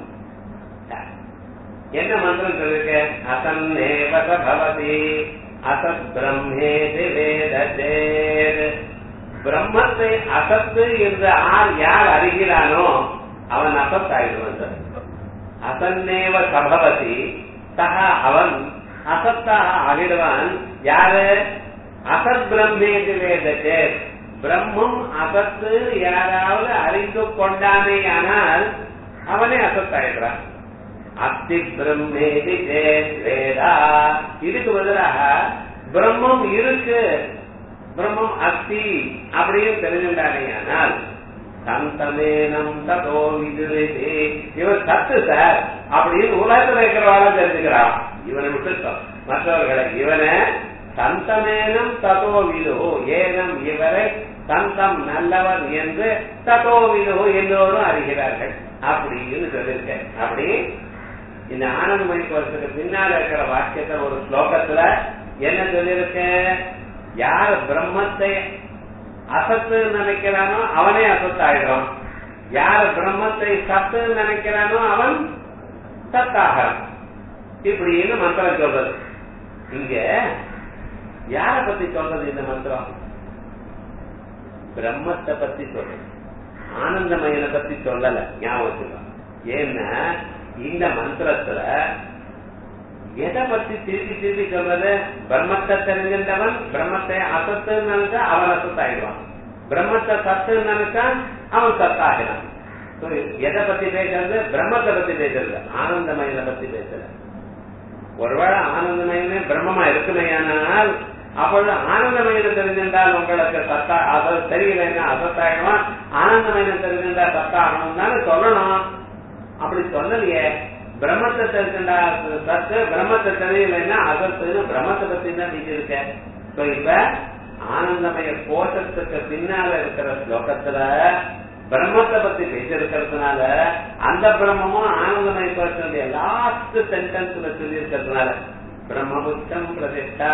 என்ன மந்திரம் சொல்லிருக்க அசன்னேவச பவதி அசத் பிரம்மேதி வேததேர் பிரம்மத்தை அசத்து என்று ஆர் யார் அறிகிறானோ அவன் அசத் ஆயிடுவான் அசன்னேவ சபவதி சக அவன் அசத்தாக ஆகிடுவான் யாரு அசத் பிரம்மேதி வேததேர் பிரம்மம் அசத்து யாராவது அறிந்து கொண்டானேயானால் அவனே அசத்தாயிடுறான் அஸ்தி பிரம்மேதி வேதா இதுக்கு பதிலாக பிரம்மம் இருக்கு பிரம்மம் அஸ்தி அப்படின்னு தெரிஞ்சுட்டானேயானால் சந்தமேனம் ததோ விதுரே இவன் சத்து சார் அப்படின்னு உலகத்தில் இருக்கிறவாளும் தெரிஞ்சுக்கிறான் இவனை விட்டுட்டோம் மற்றவர்களை இவனை சந்தமேனம் ததோ விது ஏனம் இவரை சந்தம் நல்லவர் என்று ததோ விது எல்லோரும் அறிகிறார்கள் அப்படின்னு சொல்லியிருக்கேன் அப்படி இந்த ஆனந்தமணி கோஷத்துக்கு பின்னால இருக்கிற வாக்கியத்தை ஒரு ஸ்லோகத்துல என்ன சொல்லியிருக்க யார் பிரம்மத்தை அசத்து நினைக்கிறானோ அவனே அசத்தாயிடும் யார் பிரம்மத்தை சத்து நினைக்கிறானோ அவன் சத்தாகிறான் இப்படின்னு மந்திரம் சொல்றது இங்க யார பத்தி சொல்றது இந்த மந்திரம் பிரம்மத்தை பத்தி சொல்றது ஆனந்தமயனை பத்தி சொல்லல ஞாபகம் ஏன்னா இந்த மந்திரத்துல எதை பத்தி திருப்பி திருப்பி சொல்றது பிரம்மத்தை தெரிஞ்சின்றவன் பிரம்மத்தை அசத்து நினைச்சா அவன் அசத்தாயிடுவான் பிரம்மத்தை சத்து நினைச்சா அவன் சத்தாகிறான் எதை பத்தி பேசுறது பிரம்மத்தை பத்தி பேசுறது ஆனந்தமயனை பத்தி பேசுறது ஒருவேளை ஆனந்தமயமே பிரம்மமா இருக்குமையானால் அப்பொழுது ஆனந்தமயனை தெரிஞ்சின்றால் உங்களுக்கு சத்தா அசல் தெரியலைன்னா அசத்தாயிடுவான் ஆனந்தமயனை தெரிஞ்சின்றா சத்தாகணும் தானே சொல்லணும் அப்படி சொல்லலையே பிரம்மத்தை தெரிஞ்சுண்டா சத்து பிரம்மத்தை தெரியலைன்னா அசத்துன்னு பிரம்மத்தை பத்தி தான் நீங்க இருக்க இப்ப ஆனந்தமய கோஷத்துக்கு பின்னால இருக்கிற ஸ்லோகத்துல பிரம்மத்தை பத்தி பேசிருக்கிறதுனால அந்த பிரம்மமும் ஆனந்தமய கோஷத்துடைய லாஸ்ட் சென்டென்ஸ்ல சொல்லி இருக்கிறதுனால பிரம்மபுத்தம் பிரதிஷ்டா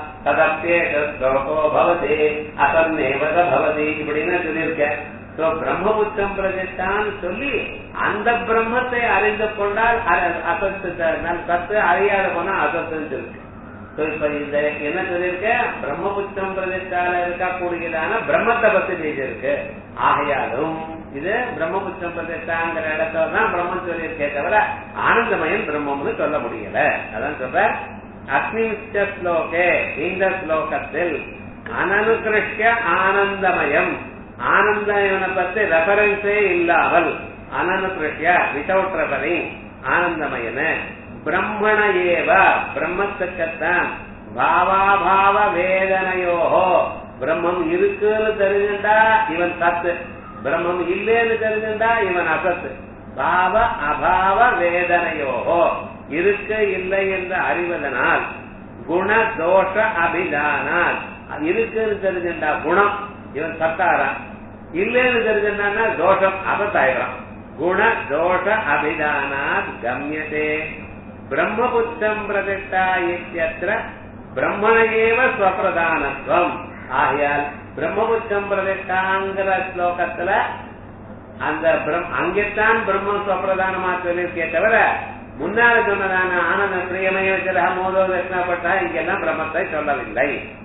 ததப்பேக ஸ்லோகோ பவதி அசன்னேவத பவதி இப்படின்னு சொல்லியிருக்கேன் சோ பிரம்மபுத்தம் பிரதிஷ்டான்னு சொல்லி அந்த பிரம்மத்தை அறிந்து கொண்டால் அசத்து சத்து அறியாத போனா அசத்துன்னு இருக்கு இப்ப இந்த என்ன சொல்லியிருக்க பிரம்மபுத்தம் பிரதிஷ்டால இருக்கக்கூடியதான பிரம்மத்தை பத்தி பேசியிருக்கு ஆகையாலும் இது பிரம்மபுத்தம் பிரதிஷ்டாங்கிற இடத்துல தான் பிரம்மம் சொல்லியிருக்கே தவிர ஆனந்தமயம் பிரம்மம்னு சொல்ல முடியல அதான் சொல்ற அஸ்மிச்ச ஸ்லோகே இந்த ஸ்லோகத்தில் அனனுகிருஷ்ய ஆனந்தமயம் ஆனந்தமயனை பத்தி ரெஃபரன்ஸே இல்லாமல் அனனுகிருஷ்ய வித்தவுட் ரெஃபரிங் ஆனந்தமயன பிரம்மண ஏவ பிரம்மத்துக்கத்தான் பாவாபாவ வேதனையோஹோ பிரம்மம் இருக்குன்னு தெரிஞ்சுட்டா இவன் சத்து பிரம்மம் இல்லேன்னு தெரிஞ்சுட்டா இவன் அசத்து பாவ அபாவ வேதனையோஹோ இருக்க இல்லை என்று அறிவதனால் குண தோஷ அபிதானால் இருக்குன்னு தெரிஞ்சுட்டா குணம் இவன் சத்தாரான் இல்லைன்னு தெரிஞ்சுட்டான்னா தோஷம் அபத்தாயிரம் குண தோஷ அபிதானாத் கம்யதே பிரம்மபுத்தம் பிரதிஷ்டா இத்தியத்திர பிரம்மணையேவ ஸ்வப்பிரதானத்துவம் ஆகையால் பிரம்மபுத்தம் பிரதிஷ்டாங்கிற ஸ்லோகத்துல அந்த அங்கேத்தான் பிரம்மம் ஸ்வப்பிரதானமா சொல்லியிருக்கே தவிர முன்னால சொன்னதான ஆனந்த பிரியமய சில மோதோ தட்சிணப்பட்டா இங்கெல்லாம் பிரம்மத்தை சொல்லவில்லை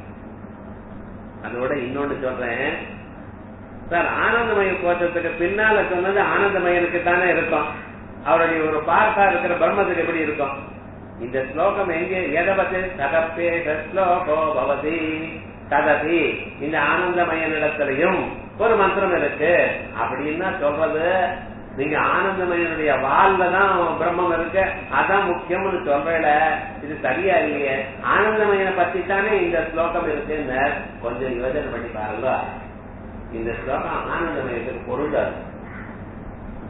அதோட இன்னொன்னு சொல்றேன் சார் ஆனந்தமய கோஷத்துக்கு பின்னால சொன்னது ஆனந்தமயனுக்கு தானே இருக்கும் அவருடைய ஒரு பார்த்தா இருக்கிற பிரம்மத்துக்கு எப்படி இருக்கும் இந்த ஸ்லோகம் எங்க எதை பத்தி ததப்பேஷ ஸ்லோகோ பவதி தததி இந்த ஆனந்தமயனிடத்திலையும் ஒரு மந்திரம் இருக்கு அப்படின்னா சொல்றது நீங்க ஆனந்தமயனுடைய வாழ்ல தான் பிரம்மம் இருக்கு அதான் முக்கியம்னு சொல்றேல இது சரியா இல்லையே ஆனந்தமயனை பத்தி தானே இந்த ஸ்லோகம் இருக்குன்னு கொஞ்சம் யோசனை பண்ணி பாருங்க இந்த ஸ்லோகம் ஆனந்தமயத்துக்கு பொருந்தாது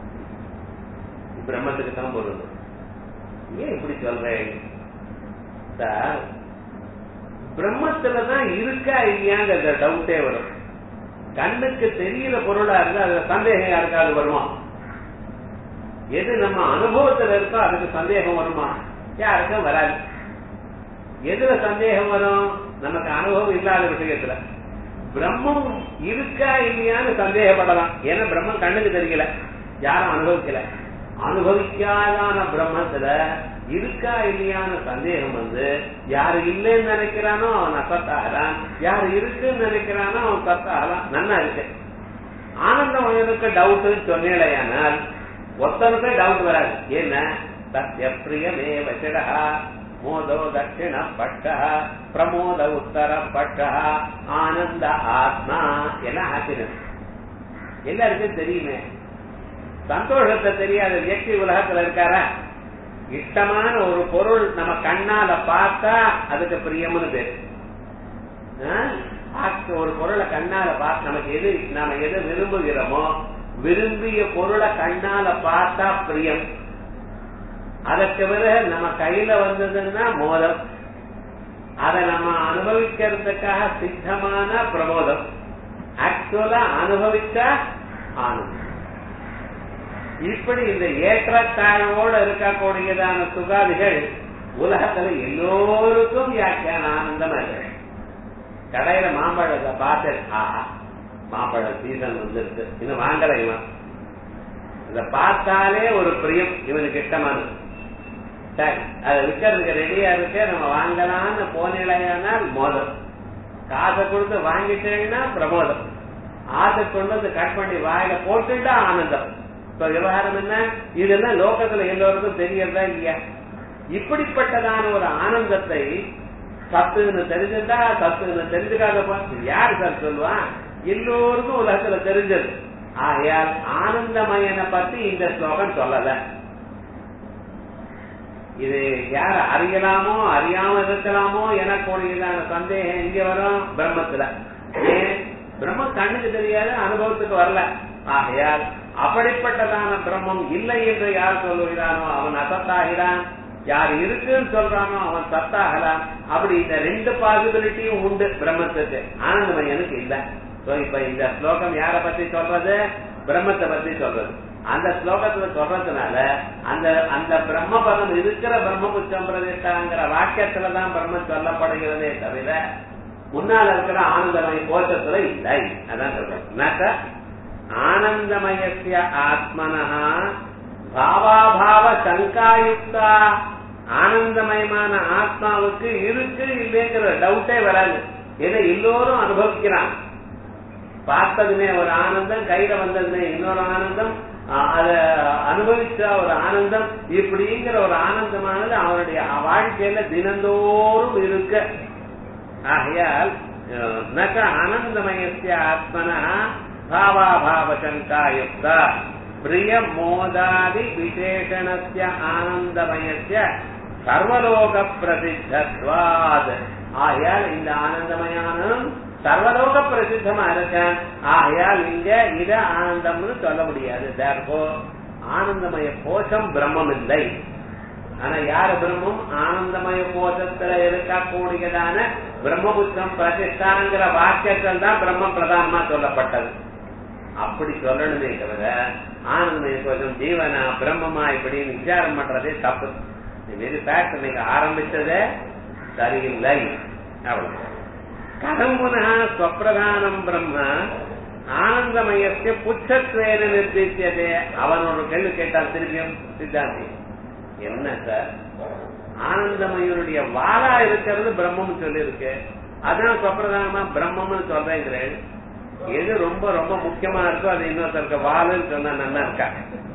பிரம்மத்துக்கு தான் பொருள் ஏன் இப்படி சொல்றேன் சார் பிரம்மத்துலதான் இருக்கா இல்லையாங்கிற டவுட்டே வரும் கண்ணுக்கு தெரியற பொருளா இருந்தா அதுல சந்தேகம் யாருக்காவது வருமா எது நம்ம அனுபவத்துல இருக்கோ அதுக்கு சந்தேகம் வருமா யாருக்கும் வராது எதுல சந்தேகம் வரும் நமக்கு அனுபவம் இல்லாத விஷயத்துல பிரம்மம் இருக்கா இல்லையான்னு சந்தேகப்படலாம் ஏன்னா பிரம்மம் கண்ணுக்கு தெரியல யாரும் அனுபவிக்கல அனுபவிக்காதான பிரம்மத்துல இருக்கா இல்லையான்னு சந்தேகம் வந்து யாரு இல்லைன்னு நினைக்கிறானோ அவன் அசத்தாகிறான் யாரு இருக்குன்னு நினைக்கிறானோ அவன் சத்தாகலாம் நன்னா இருக்கு ஆனந்தமயனுக்கு டவுட் சொன்னேடையானால் ஒருத்தனுக்கே டவுட் வராது என்ன சத்ய பிரியமே வச்சிடா மோதோ தட்சிண பட்ட பிரமோத உத்தர பட்ட ஆனந்த ஆத்மா எல்லாம் ஹாப்பினஸ் எல்லாருக்கும் தெரியுமே சந்தோஷத்தை தெரியாத வியக்தி உலகத்துல இருக்காரா இஷ்டமான ஒரு பொருள் நம்ம கண்ணால பார்த்தா அதுக்கு பிரியம்னு பேரு ஒரு பொருளை கண்ணால பார்த்து நமக்கு எது நாம எது விரும்புகிறோமோ விரும்பிய பொருளை கண்ணால பார்த்தா பிரியம் அதற்கு பிறகு நம்ம கையில வந்ததுன்னா மோதம் அதை நம்ம அனுபவிக்கிறதுக்காக சித்தமான பிரமோதம் ஆக்சுவலா அனுபவிச்சா ஆனந்தம் இப்படி இந்த ஏற்றத்தாழ்வோட இருக்கக்கூடியதான சுகாதிகள் உலகத்துல எல்லோருக்கும் வியாக்கியான ஆனந்தமா இருக்கு கடையில மாம்பழத்தை பார்த்து ஆஹா மாம்பழ சீசன் வந்துருக்கு இன்னும் வாங்கல இவன் இத பார்த்தாலே ஒரு பிரியம் இவனுக்கு இஷ்டமானது சரி அதை விற்கிறதுக்கு ரெடியா இருக்கு நம்ம வாங்கலாம்னு போனிலையானால் மோதம் காசை கொடுத்து வாங்கிட்டேன்னா பிரமோதம் ஆசை கொண்டு வந்து கட் பண்ணி வாயில போட்டுட்டா ஆனந்தம் இப்ப விவகாரம் என்ன இதெல்லாம் லோகத்துல எல்லோருக்கும் தெரியறதா இல்லையா இப்படிப்பட்டதான ஒரு ஆனந்தத்தை சத்துன்னு தெரிஞ்சிருந்தா சத்துன்னு தெரிஞ்சுக்காதப்பா யாரு சார் சொல்லுவான் எல்லோருக்கும் உலகத்துல தெரிஞ்சது ஆகையால் ஆனந்தமயனை பத்தி இந்த ஸ்லோகம் சொல்லல இது யார் அறியலாமோ அறியாம இருக்கலாமோ எனக்கூடியதான சந்தேகம் எங்க வரும் பிரம்மத்துல ஏன் பிரம்மம் கண்ணுக்கு தெரியாத அனுபவத்துக்கு வரல ஆகையால் அப்படிப்பட்டதான பிரம்மம் இல்லை என்று யார் சொல்லுகிறானோ அவன் அசத்தாகிறான் யார் இருக்குன்னு சொல்றானோ அவன் சத்தாகலாம் அப்படி இந்த ரெண்டு பாசிபிலிட்டியும் உண்டு பிரம்மத்துக்கு ஆனந்தமயனுக்கு இல்ல இப்ப இந்த ஸ்லோகம் யார பத்தி சொல்றது பிரம்மத்தை பத்தி சொல்றது அந்த ஸ்லோகத்துல சொல்றதுனால அந்த அந்த பிரம்ம பதம் இருக்கிற பிரம்மபுச்சம் பிரதிஷ்டாங்கிற வாக்கியத்துலதான் பிரம்மம் சொல்லப்படுகிறதே தவிர முன்னால் இருக்கிற ஆனந்தமய கோஷத்துல இல்லை அதான் சொல்றேன் ஆனந்தமயசிய ஆத்மனா பாவாபாவ சங்காயுக்தா ஆனந்தமயமான ஆத்மாவுக்கு இருக்கு இல்லைங்கிற டவுட்டே வராது ஏன்னா எல்லோரும் அனுபவிக்கிறான் பார்த்ததுமே ஒரு ஆனந்தம் கையில வந்ததுமே இன்னொரு ஆனந்தம் அத அனுபவிச்ச ஒரு ஆனந்தம் இப்படிங்கிற ஒரு ஆனந்தமானது அவனுடைய வாழ்க்கையில தினந்தோறும் இருக்க ஆகையால் நக ஆனந்தமயசிய ஆத்மனா பாவாபாவ சங்காயுக்த பிரிய மோதாதி விசேஷணஸ்ய ஆனந்தமயசிய சர்வலோக பிரசித்தத்வாத் ஆகையால் இந்த ஆனந்தமயானம் சர்வலோக பிரசித்தமா இருக்கேன் ஆகையால் இங்க இத ஆனந்தம்னு சொல்ல முடியாது தேர்போ ஆனந்தமய கோஷம் பிரம்மம் இல்லை ஆனா யாரு பிரம்மம் ஆனந்தமய கோஷத்துல இருக்கக்கூடியதான பிரம்மபுத்திரம் பிரதிஷ்டாங்கிற வாக்கியத்தில் தான் பிரம்மம் பிரதானமா சொல்லப்பட்டது அப்படி சொல்லணுமே தவிர ஆனந்தமய கோஷம் ஜீவனா பிரம்மமா இப்படின்னு விசாரம் பண்றதே தப்பு வெரி ஃபேக்ட் நீங்க ஆரம்பிச்சதே சரியில்லை அவ்வளவு கதம் புனः ஸ்வப்பிரதானம் பிரம்ம ஆனந்தமயத்தை புச்சத்வேன நிர்தித்தியதே அவன் ஒரு கேள்வி கேட்டான் திருப்பியும் சித்தாந்தி என்ன சார் ஆனந்தமயனுடைய வாளா இருக்கிறது பிரம்மம் சொல்லி இருக்கு அதான் சொப்பிரதானமா பிரம்மம்னு சொல்றேங்கிறேன் எது ரொம்ப ரொம்ப முக்கியமா இருக்கோ அது இன்னொருத்தருக்கு வாளுன்னு சொன்னா நல்லா இருக்கா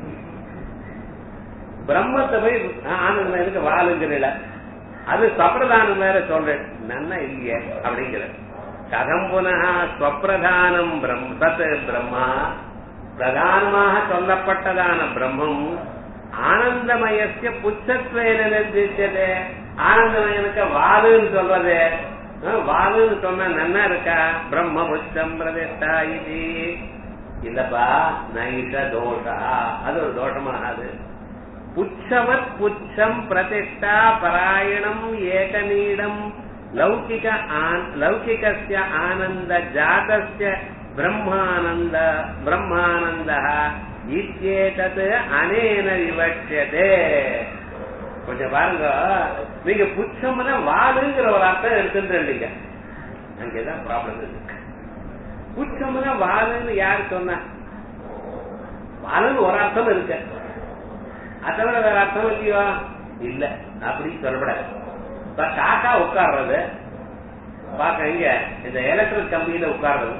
பிரம்மத்தை போய் ஆனந்தமயனுக்கு வாளுங்கிறல அது சப்பிரதானம் வேற சொல்றேன் நன்னா இல்லையே அப்படிங்கிற கதம் புனः ஸ்வப்பிரதானம் பிரம் சத் பிரம்மா பிரதானமாக சொல்லப்பட்டதான பிரம்மம் ஆனந்தமயசிய புச்சத்வேன நிர்திச்சதே ஆனந்தமயனுக்கு வாதுன்னு சொல்றது வாதுன்னு சொன்ன நன்னா இருக்கா பிரம்ம புச்சம் பிரதிஷ்டா இது இல்லப்பா நைஷ தோஷா அது ஒரு தோஷமாகாது புச்ச புச்சவத் புச்சம் பிரதிஷ்டா பராயணம் ஏகநீடம் லௌகிக ஆன் லௌகிகஸ்ய ஆனந்த ஜாதஸ்ய பிரம்மானந்த பிரம்மானந்த இத்யேதத் அனேன விவட்சியதே கொஞ்சம் பாருங்க நீங்க புச்சம்னா வாளுங்கிற ஒரு அர்த்தம் எடுத்துட்டு அங்கேதான் ப்ராப்ளம் இருக்கு புச்சம்னா வாளுன்னு யாரு சொன்னா வாளுன்னு ஒரு அர்த்தம் இருக்கு அதை விட வேற அர்த்தம் இல்லையோ இல்ல அப்படி சொல்லப்படாது இப்ப காக்கா உட்கார்றது பாக்க இங்க இந்த எலக்ட்ரிக் கம்பியில உட்கார்றது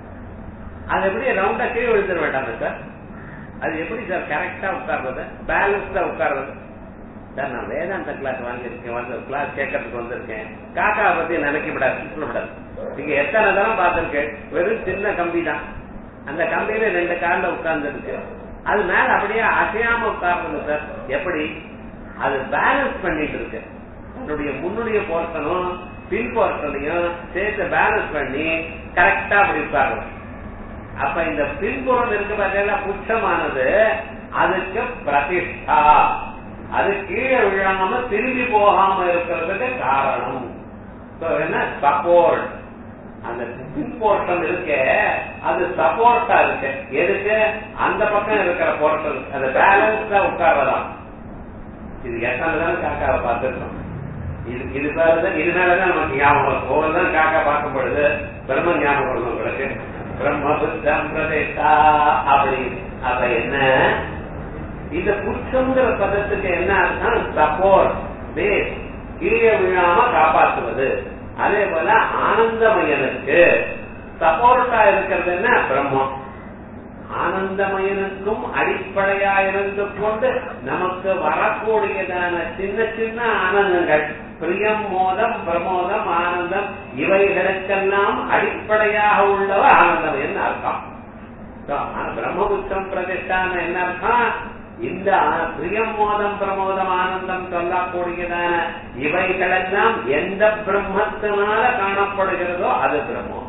அது எப்படி ரவுண்டா கீழே விழுந்துட வேண்டாம் சார் அது எப்படி சார் கரெக்டா உட்கார்றது பேலன்ஸ்டா உட்கார்றது சார் நான் வேதாந்த கிளாஸ் வாங்கியிருக்கேன் வந்து கிளாஸ் கேட்கறதுக்கு வந்திருக்கேன் காக்கா பத்தி நினைக்க விடாது சொல்லப்படாது நீங்க எத்தனை தரம் பார்த்திருக்கேன் வெறும் சின்ன கம்பி தான் அந்த கம்பியில ரெண்டு காலில் உட்கார்ந்து இருக்கு அது மேல அப்படியே அசையாம உட்கார்ந்து சார் எப்படி அது பேலன்ஸ் பண்ணிட்டு இருக்கு அதனுடைய முன்னுடைய போர்ஷனும் பின் போர்ஷனையும் சேர்த்து பேலன்ஸ் பண்ணி கரெக்டா அப்படி உட்காரணும் அப்ப இந்த பின்புறம் இருக்கு பார்த்தீங்கன்னா புச்சமானது அதுக்கு பிரதிஷ்டா அது கீழே விழாம திரும்பி போகாம இருக்கிறதுக்கு காரணம் என்ன சப்போர்ட் அந்த பின் போர்ஷன் இருக்கு அது சப்போர்ட்டா இருக்கு எதுக்கு அந்த பக்கம் இருக்கிற போர்ஷன் அந்த பேலன்ஸ்டா உட்காரலாம் இது எத்தனை தான் காக்காவை பார்த்துருக்கோம் இது இது பேருதான் இது மேலதான் நமக்கு ஞாபகம் ஒவ்வொருதான் காக்கா பார்க்கப்படுது பிரம்ம ஞாபகம் வரும் உங்களுக்கு பிரம்ம புத்தம் பிரதேசா அப்படி அப்ப என்ன இந்த புச்சங்கிற பதத்துக்கு என்ன அர்த்தம் சப்போர்ட் பேஸ் கீழே விழாம காப்பாற்றுவது அதே போல ஆனந்தமயனுக்கு சப்போர்ட்டா இருக்கிறது என்ன பிரம்மம் ஆனந்தமயனுக்கும் அடிப்படையா இருந்து கொண்டு நமக்கு வரக்கூடியதான சின்ன சின்ன ஆனந்தங்கள் பிரியம் மோதம் பிரமோதம் ஆனந்தம் இவைகளுக்கெல்லாம் அடிப்படையாக உள்ளவ ஆனந்தமயன் அர்த்தம் பிரம்மபுத்திரம் பிரதிஷ்டான என்ன அர்த்தம் இந்த பிரியம் மோதம் பிரமோதம் ஆனந்தம் சொல்லக்கூடியதான இவைகளெல்லாம் எந்த பிரம்மத்தினால காணப்படுகிறதோ அது பிரம்மம்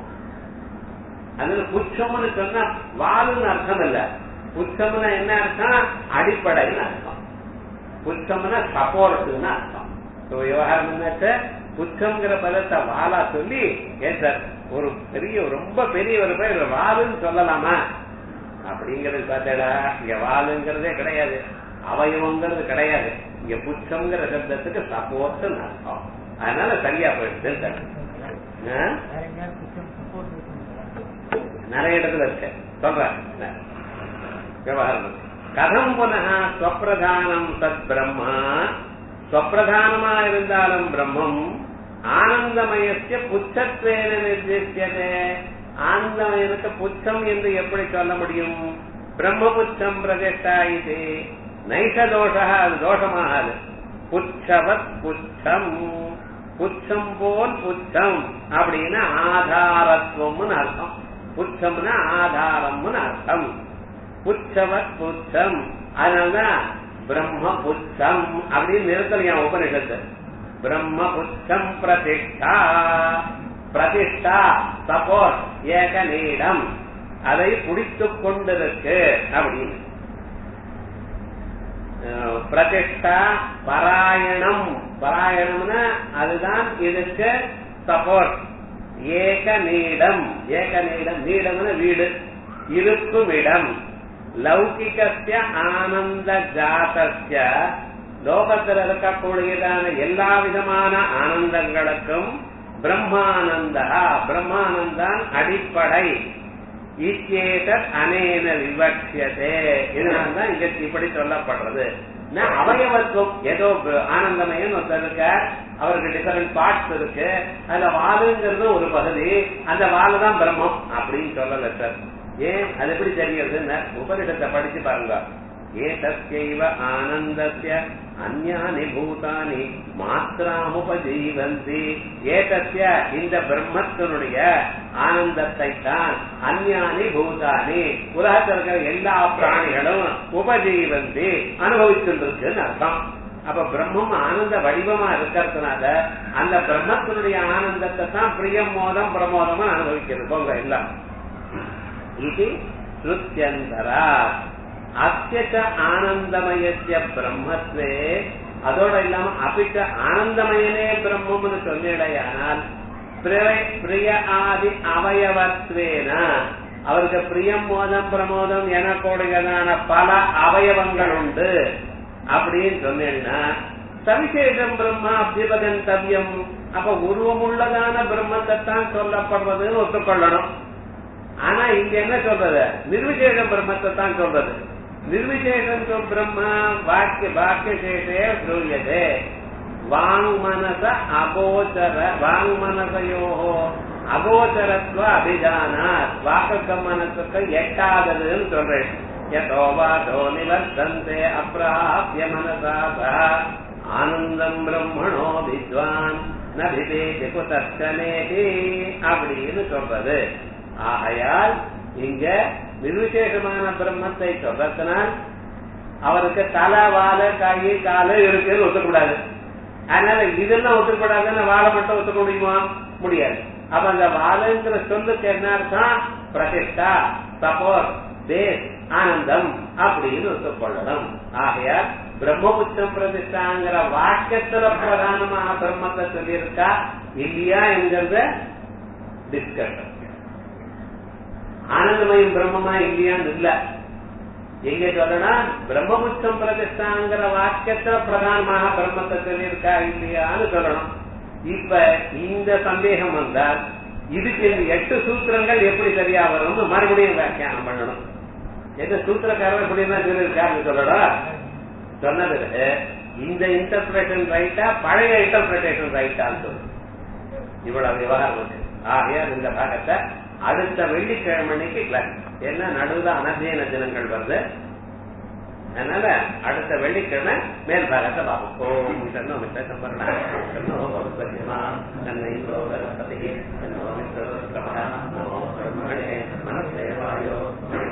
அதுல புச்சம்னு சொன்னா வாலுன்னு அர்த்தம் இல்ல புச்சம்னா என்ன அர்த்தம் அடிப்படைன்னு அர்த்தம் புச்சம்னா சப்போர்ட்னு அர்த்தம் விவகாரம் என்னாச்ச புச்சம்ங்கிற பதத்தை வாலா சொல்லி ஏன் சார் ஒரு பெரிய ரொம்ப பெரிய ஒரு பேர் வாலுன்னு சொல்லலாமா அப்படிங்கறது பார்த்தடா இங்க வாலுங்கிறதே கிடையாது அவயவங்கிறது கிடையாது இங்க புச்சம்ங்கிற சப்தத்துக்கு சப்போர்ட்னு அர்த்தம் அதனால சரியா போயிடுது நிறைய இடத்துல இருக்கு சொல்றேன் விவகாரம் கதம் புனக ஸ்வப்பிரதானம் சத் பிரம்மா ஸ்வப்பிரதானமா இருந்தாலும் பிரம்மம் ஆனந்தமயசிய புச்சத்வேன நிர்திஷ்யதே ஆனந்தமயனுக்கு புச்சம் என்று எப்படி சொல்ல முடியும் பிரம்ம புச்சம் பிரதிஷ்டா இது நைச தோஷா அது தோஷமாகாது புச்சவத் புச்சம் புச்சம் போல் புச்சம் அப்படின்னு ஆதாரத்துவம்னு அர்த்தம் புச்சம்னா ஆதாரம்னு அர்த்தம் புச்சவத் புச்சம் அதனாலதான் பிரம்ம புச்சம் அப்படின்னு நிறுத்தலையா உபனிஷத்து பிரம்ம புச்சம் பிரதிஷ்டா பிரதிஷ்டா சப்போர்ட் ஏக நீடம் அதை பிடித்துக் கொண்டிருக்கு அப்படின்னு பிரதிஷ்டா பராயணம் பராயணம்னா அதுதான் இதுக்கு சப்போர்ட் ஏக நீடம் ஏக நீடம் நீடம்னு வீடு இருக்கும் இடம் லௌகிகஸ்ய ஆனந்த ஜாதஸ்ய லோகத்தில் இருக்கக்கூடியதான எல்லா விதமான ஆனந்தங்களுக்கும் பிரம்மானந்தா பிரம்மானந்தான் அடிப்படை இச்சேதத் அனேன விவட்சியதே இதனால்தான் இங்க இப்படி சொல்லப்படுறது அவயவத்துவம் ஏதோ ஆனந்தமயம் ஒருத்தர் இருக்க அவருக்கு டிஃபரெண்ட் பார்ட்ஸ் இருக்கு அதுல வாலுங்கிறது ஒரு பகுதி அந்த வாலு தான் பிரம்மம் அப்படின்னு சொல்லல சார் ஏன் அது எப்படி தெரியுதுன்னு உபனிஷத்தை படிச்சு பாருங்க ஏதஸ்யைவ ஆனந்தஸ்ய அந்யானி பூதானி மாத்திராமுபஜீவந்தி ஏதஸ்ய இந்த பிரம்மத்தினுடைய ஆனந்தத்தை தான் அந்யானி பூதானி உலகத்தில் இருக்கிற எல்லா பிராணிகளும் உபஜீவந்தி அனுபவிச்சுருக்குன்னு அர்த்தம் அப்ப பிரம்மம் ஆனந்த வடிவமா இருக்கிறதுனால அந்த பிரம்மத்தினுடைய ஆனந்தத்தை தான் பிரியம் மோதம் பிரமோதமா அனுபவிக்கிறது போங்க எல்லாம் இது ஸ்ருத்தியந்தரா அத்தியச்ச ஆனந்தமயத்திய பிரம்மத்வே அதோட இல்லாம அபிச்ச ஆனந்தமயனே பிரம்மம்னு சொன்னேடையானால் பிரிய ஆதி அவயவத்வேன அவருக்கு பிரியம் மோதம் பிரமோதம் எனக்கூடியதான பல அவயவங்கள் உண்டு அப்படின்னு சொன்னேன்னா சவிசேஷம் பிரம்மா அபிபகந்தவியம் அப்ப உருவமுள்ளதான பிரம்மத்தை தான் சொல்லப்படுறதுன்னு ஒத்துக்கொள்ளணும் ஆனா இங்க என்ன சொல்றது நிர்விசேஷம் பிரம்மத்தை தான் சொல்றது நிர்விசேஷம் பிரம்மா வாக்கிய வாக்கியசேஷே ஸ்ரூயதே வாங்மனச அகோச்சர வாங்மனசையோ அகோச்சரத்துவ அபிதானாத் வாக்கு மனசுக்கு எட்டாததுன்னு சொல்றேன் யதோவாதோ நிவர்த்தந்தே அப்பிராபிய மனசா ஆனந்தம் பிரம்மணோ வித்வான் நபிதேதி குதர்ச்சனேதி அப்படின்னு சொல்றது ஆகையால் இங்க நிர்விசேஷமான பிரம்மத்தை சொல்றதுனால் அவருக்கு தலை வாழ கை காலு இருக்குன்னு ஒத்துக்கூடாது அதனால இதெல்லாம் ஒத்துக்கூடாதுன்னு வாழை மட்டும் ஒத்துக்க முடியுமா முடியாது அப்ப அந்த வாழைங்கிற சொல்லுக்கு என்ன அர்த்தம் பிரதிஷ்டா சப்போர்ட் பேஸ் ஆனந்தம் அப்படின்னு ஒத்துக்கொள்ளணும் ஆகையால் பிரம்மபுத்தம் பிரதிஷ்டாங்கிற வாக்கியத்துல பிரதானமான பிரம்மத்தை சொல்லியிருக்கா இல்லையா என்கிறத டிஸ்கஷன் ஆனந்தமயம் பிரம்மமா இல்லையான்னு இல்ல எங்க சொல்லணும் பிரம்மபுத்தம் பிரதிஷ்டாங்கிற வாக்கியத்துல பிரதானமாக பிரம்மத்தை சொல்லியிருக்கா இல்லையான்னு சொல்லணும் இப்ப இந்த சந்தேகம் வந்தால் இதுக்கு இந்த எட்டு சூத்திரங்கள் எப்படி சரியா வரும்னு மறுபடியும் வியாக்கியானம் பண்ணணும் எந்த சூத்திரக்காரர் எப்படிதான் சொல்லியிருக்காருன்னு சொல்லணும் சொன்னது இந்த இன்டர்பிரேஷன் ரைட்டா பழைய இன்டர்பிரேஷன் ரைட்டான்னு சொல்லு இவ்வளவு விவகாரம் வந்து ஆகையால் இந்த பாகத்தை அடுத்த வெள்ளிக்கிழமைக்கு கிளாஸ் ஏன்னா நடுவுல அனத்தியன தினங்கள் வருது அதனால அடுத்த வெள்ளிக்கிழமை மேல் பாகத்தை பார்ப்போம் ஓம் சன்னோ மித்த சம்பரணா சன்னோ பௌர்வஜமா தன்னை சோதரபதி சன்னோ மித்திர நமோ பிரம்மணே மனசேவாயோ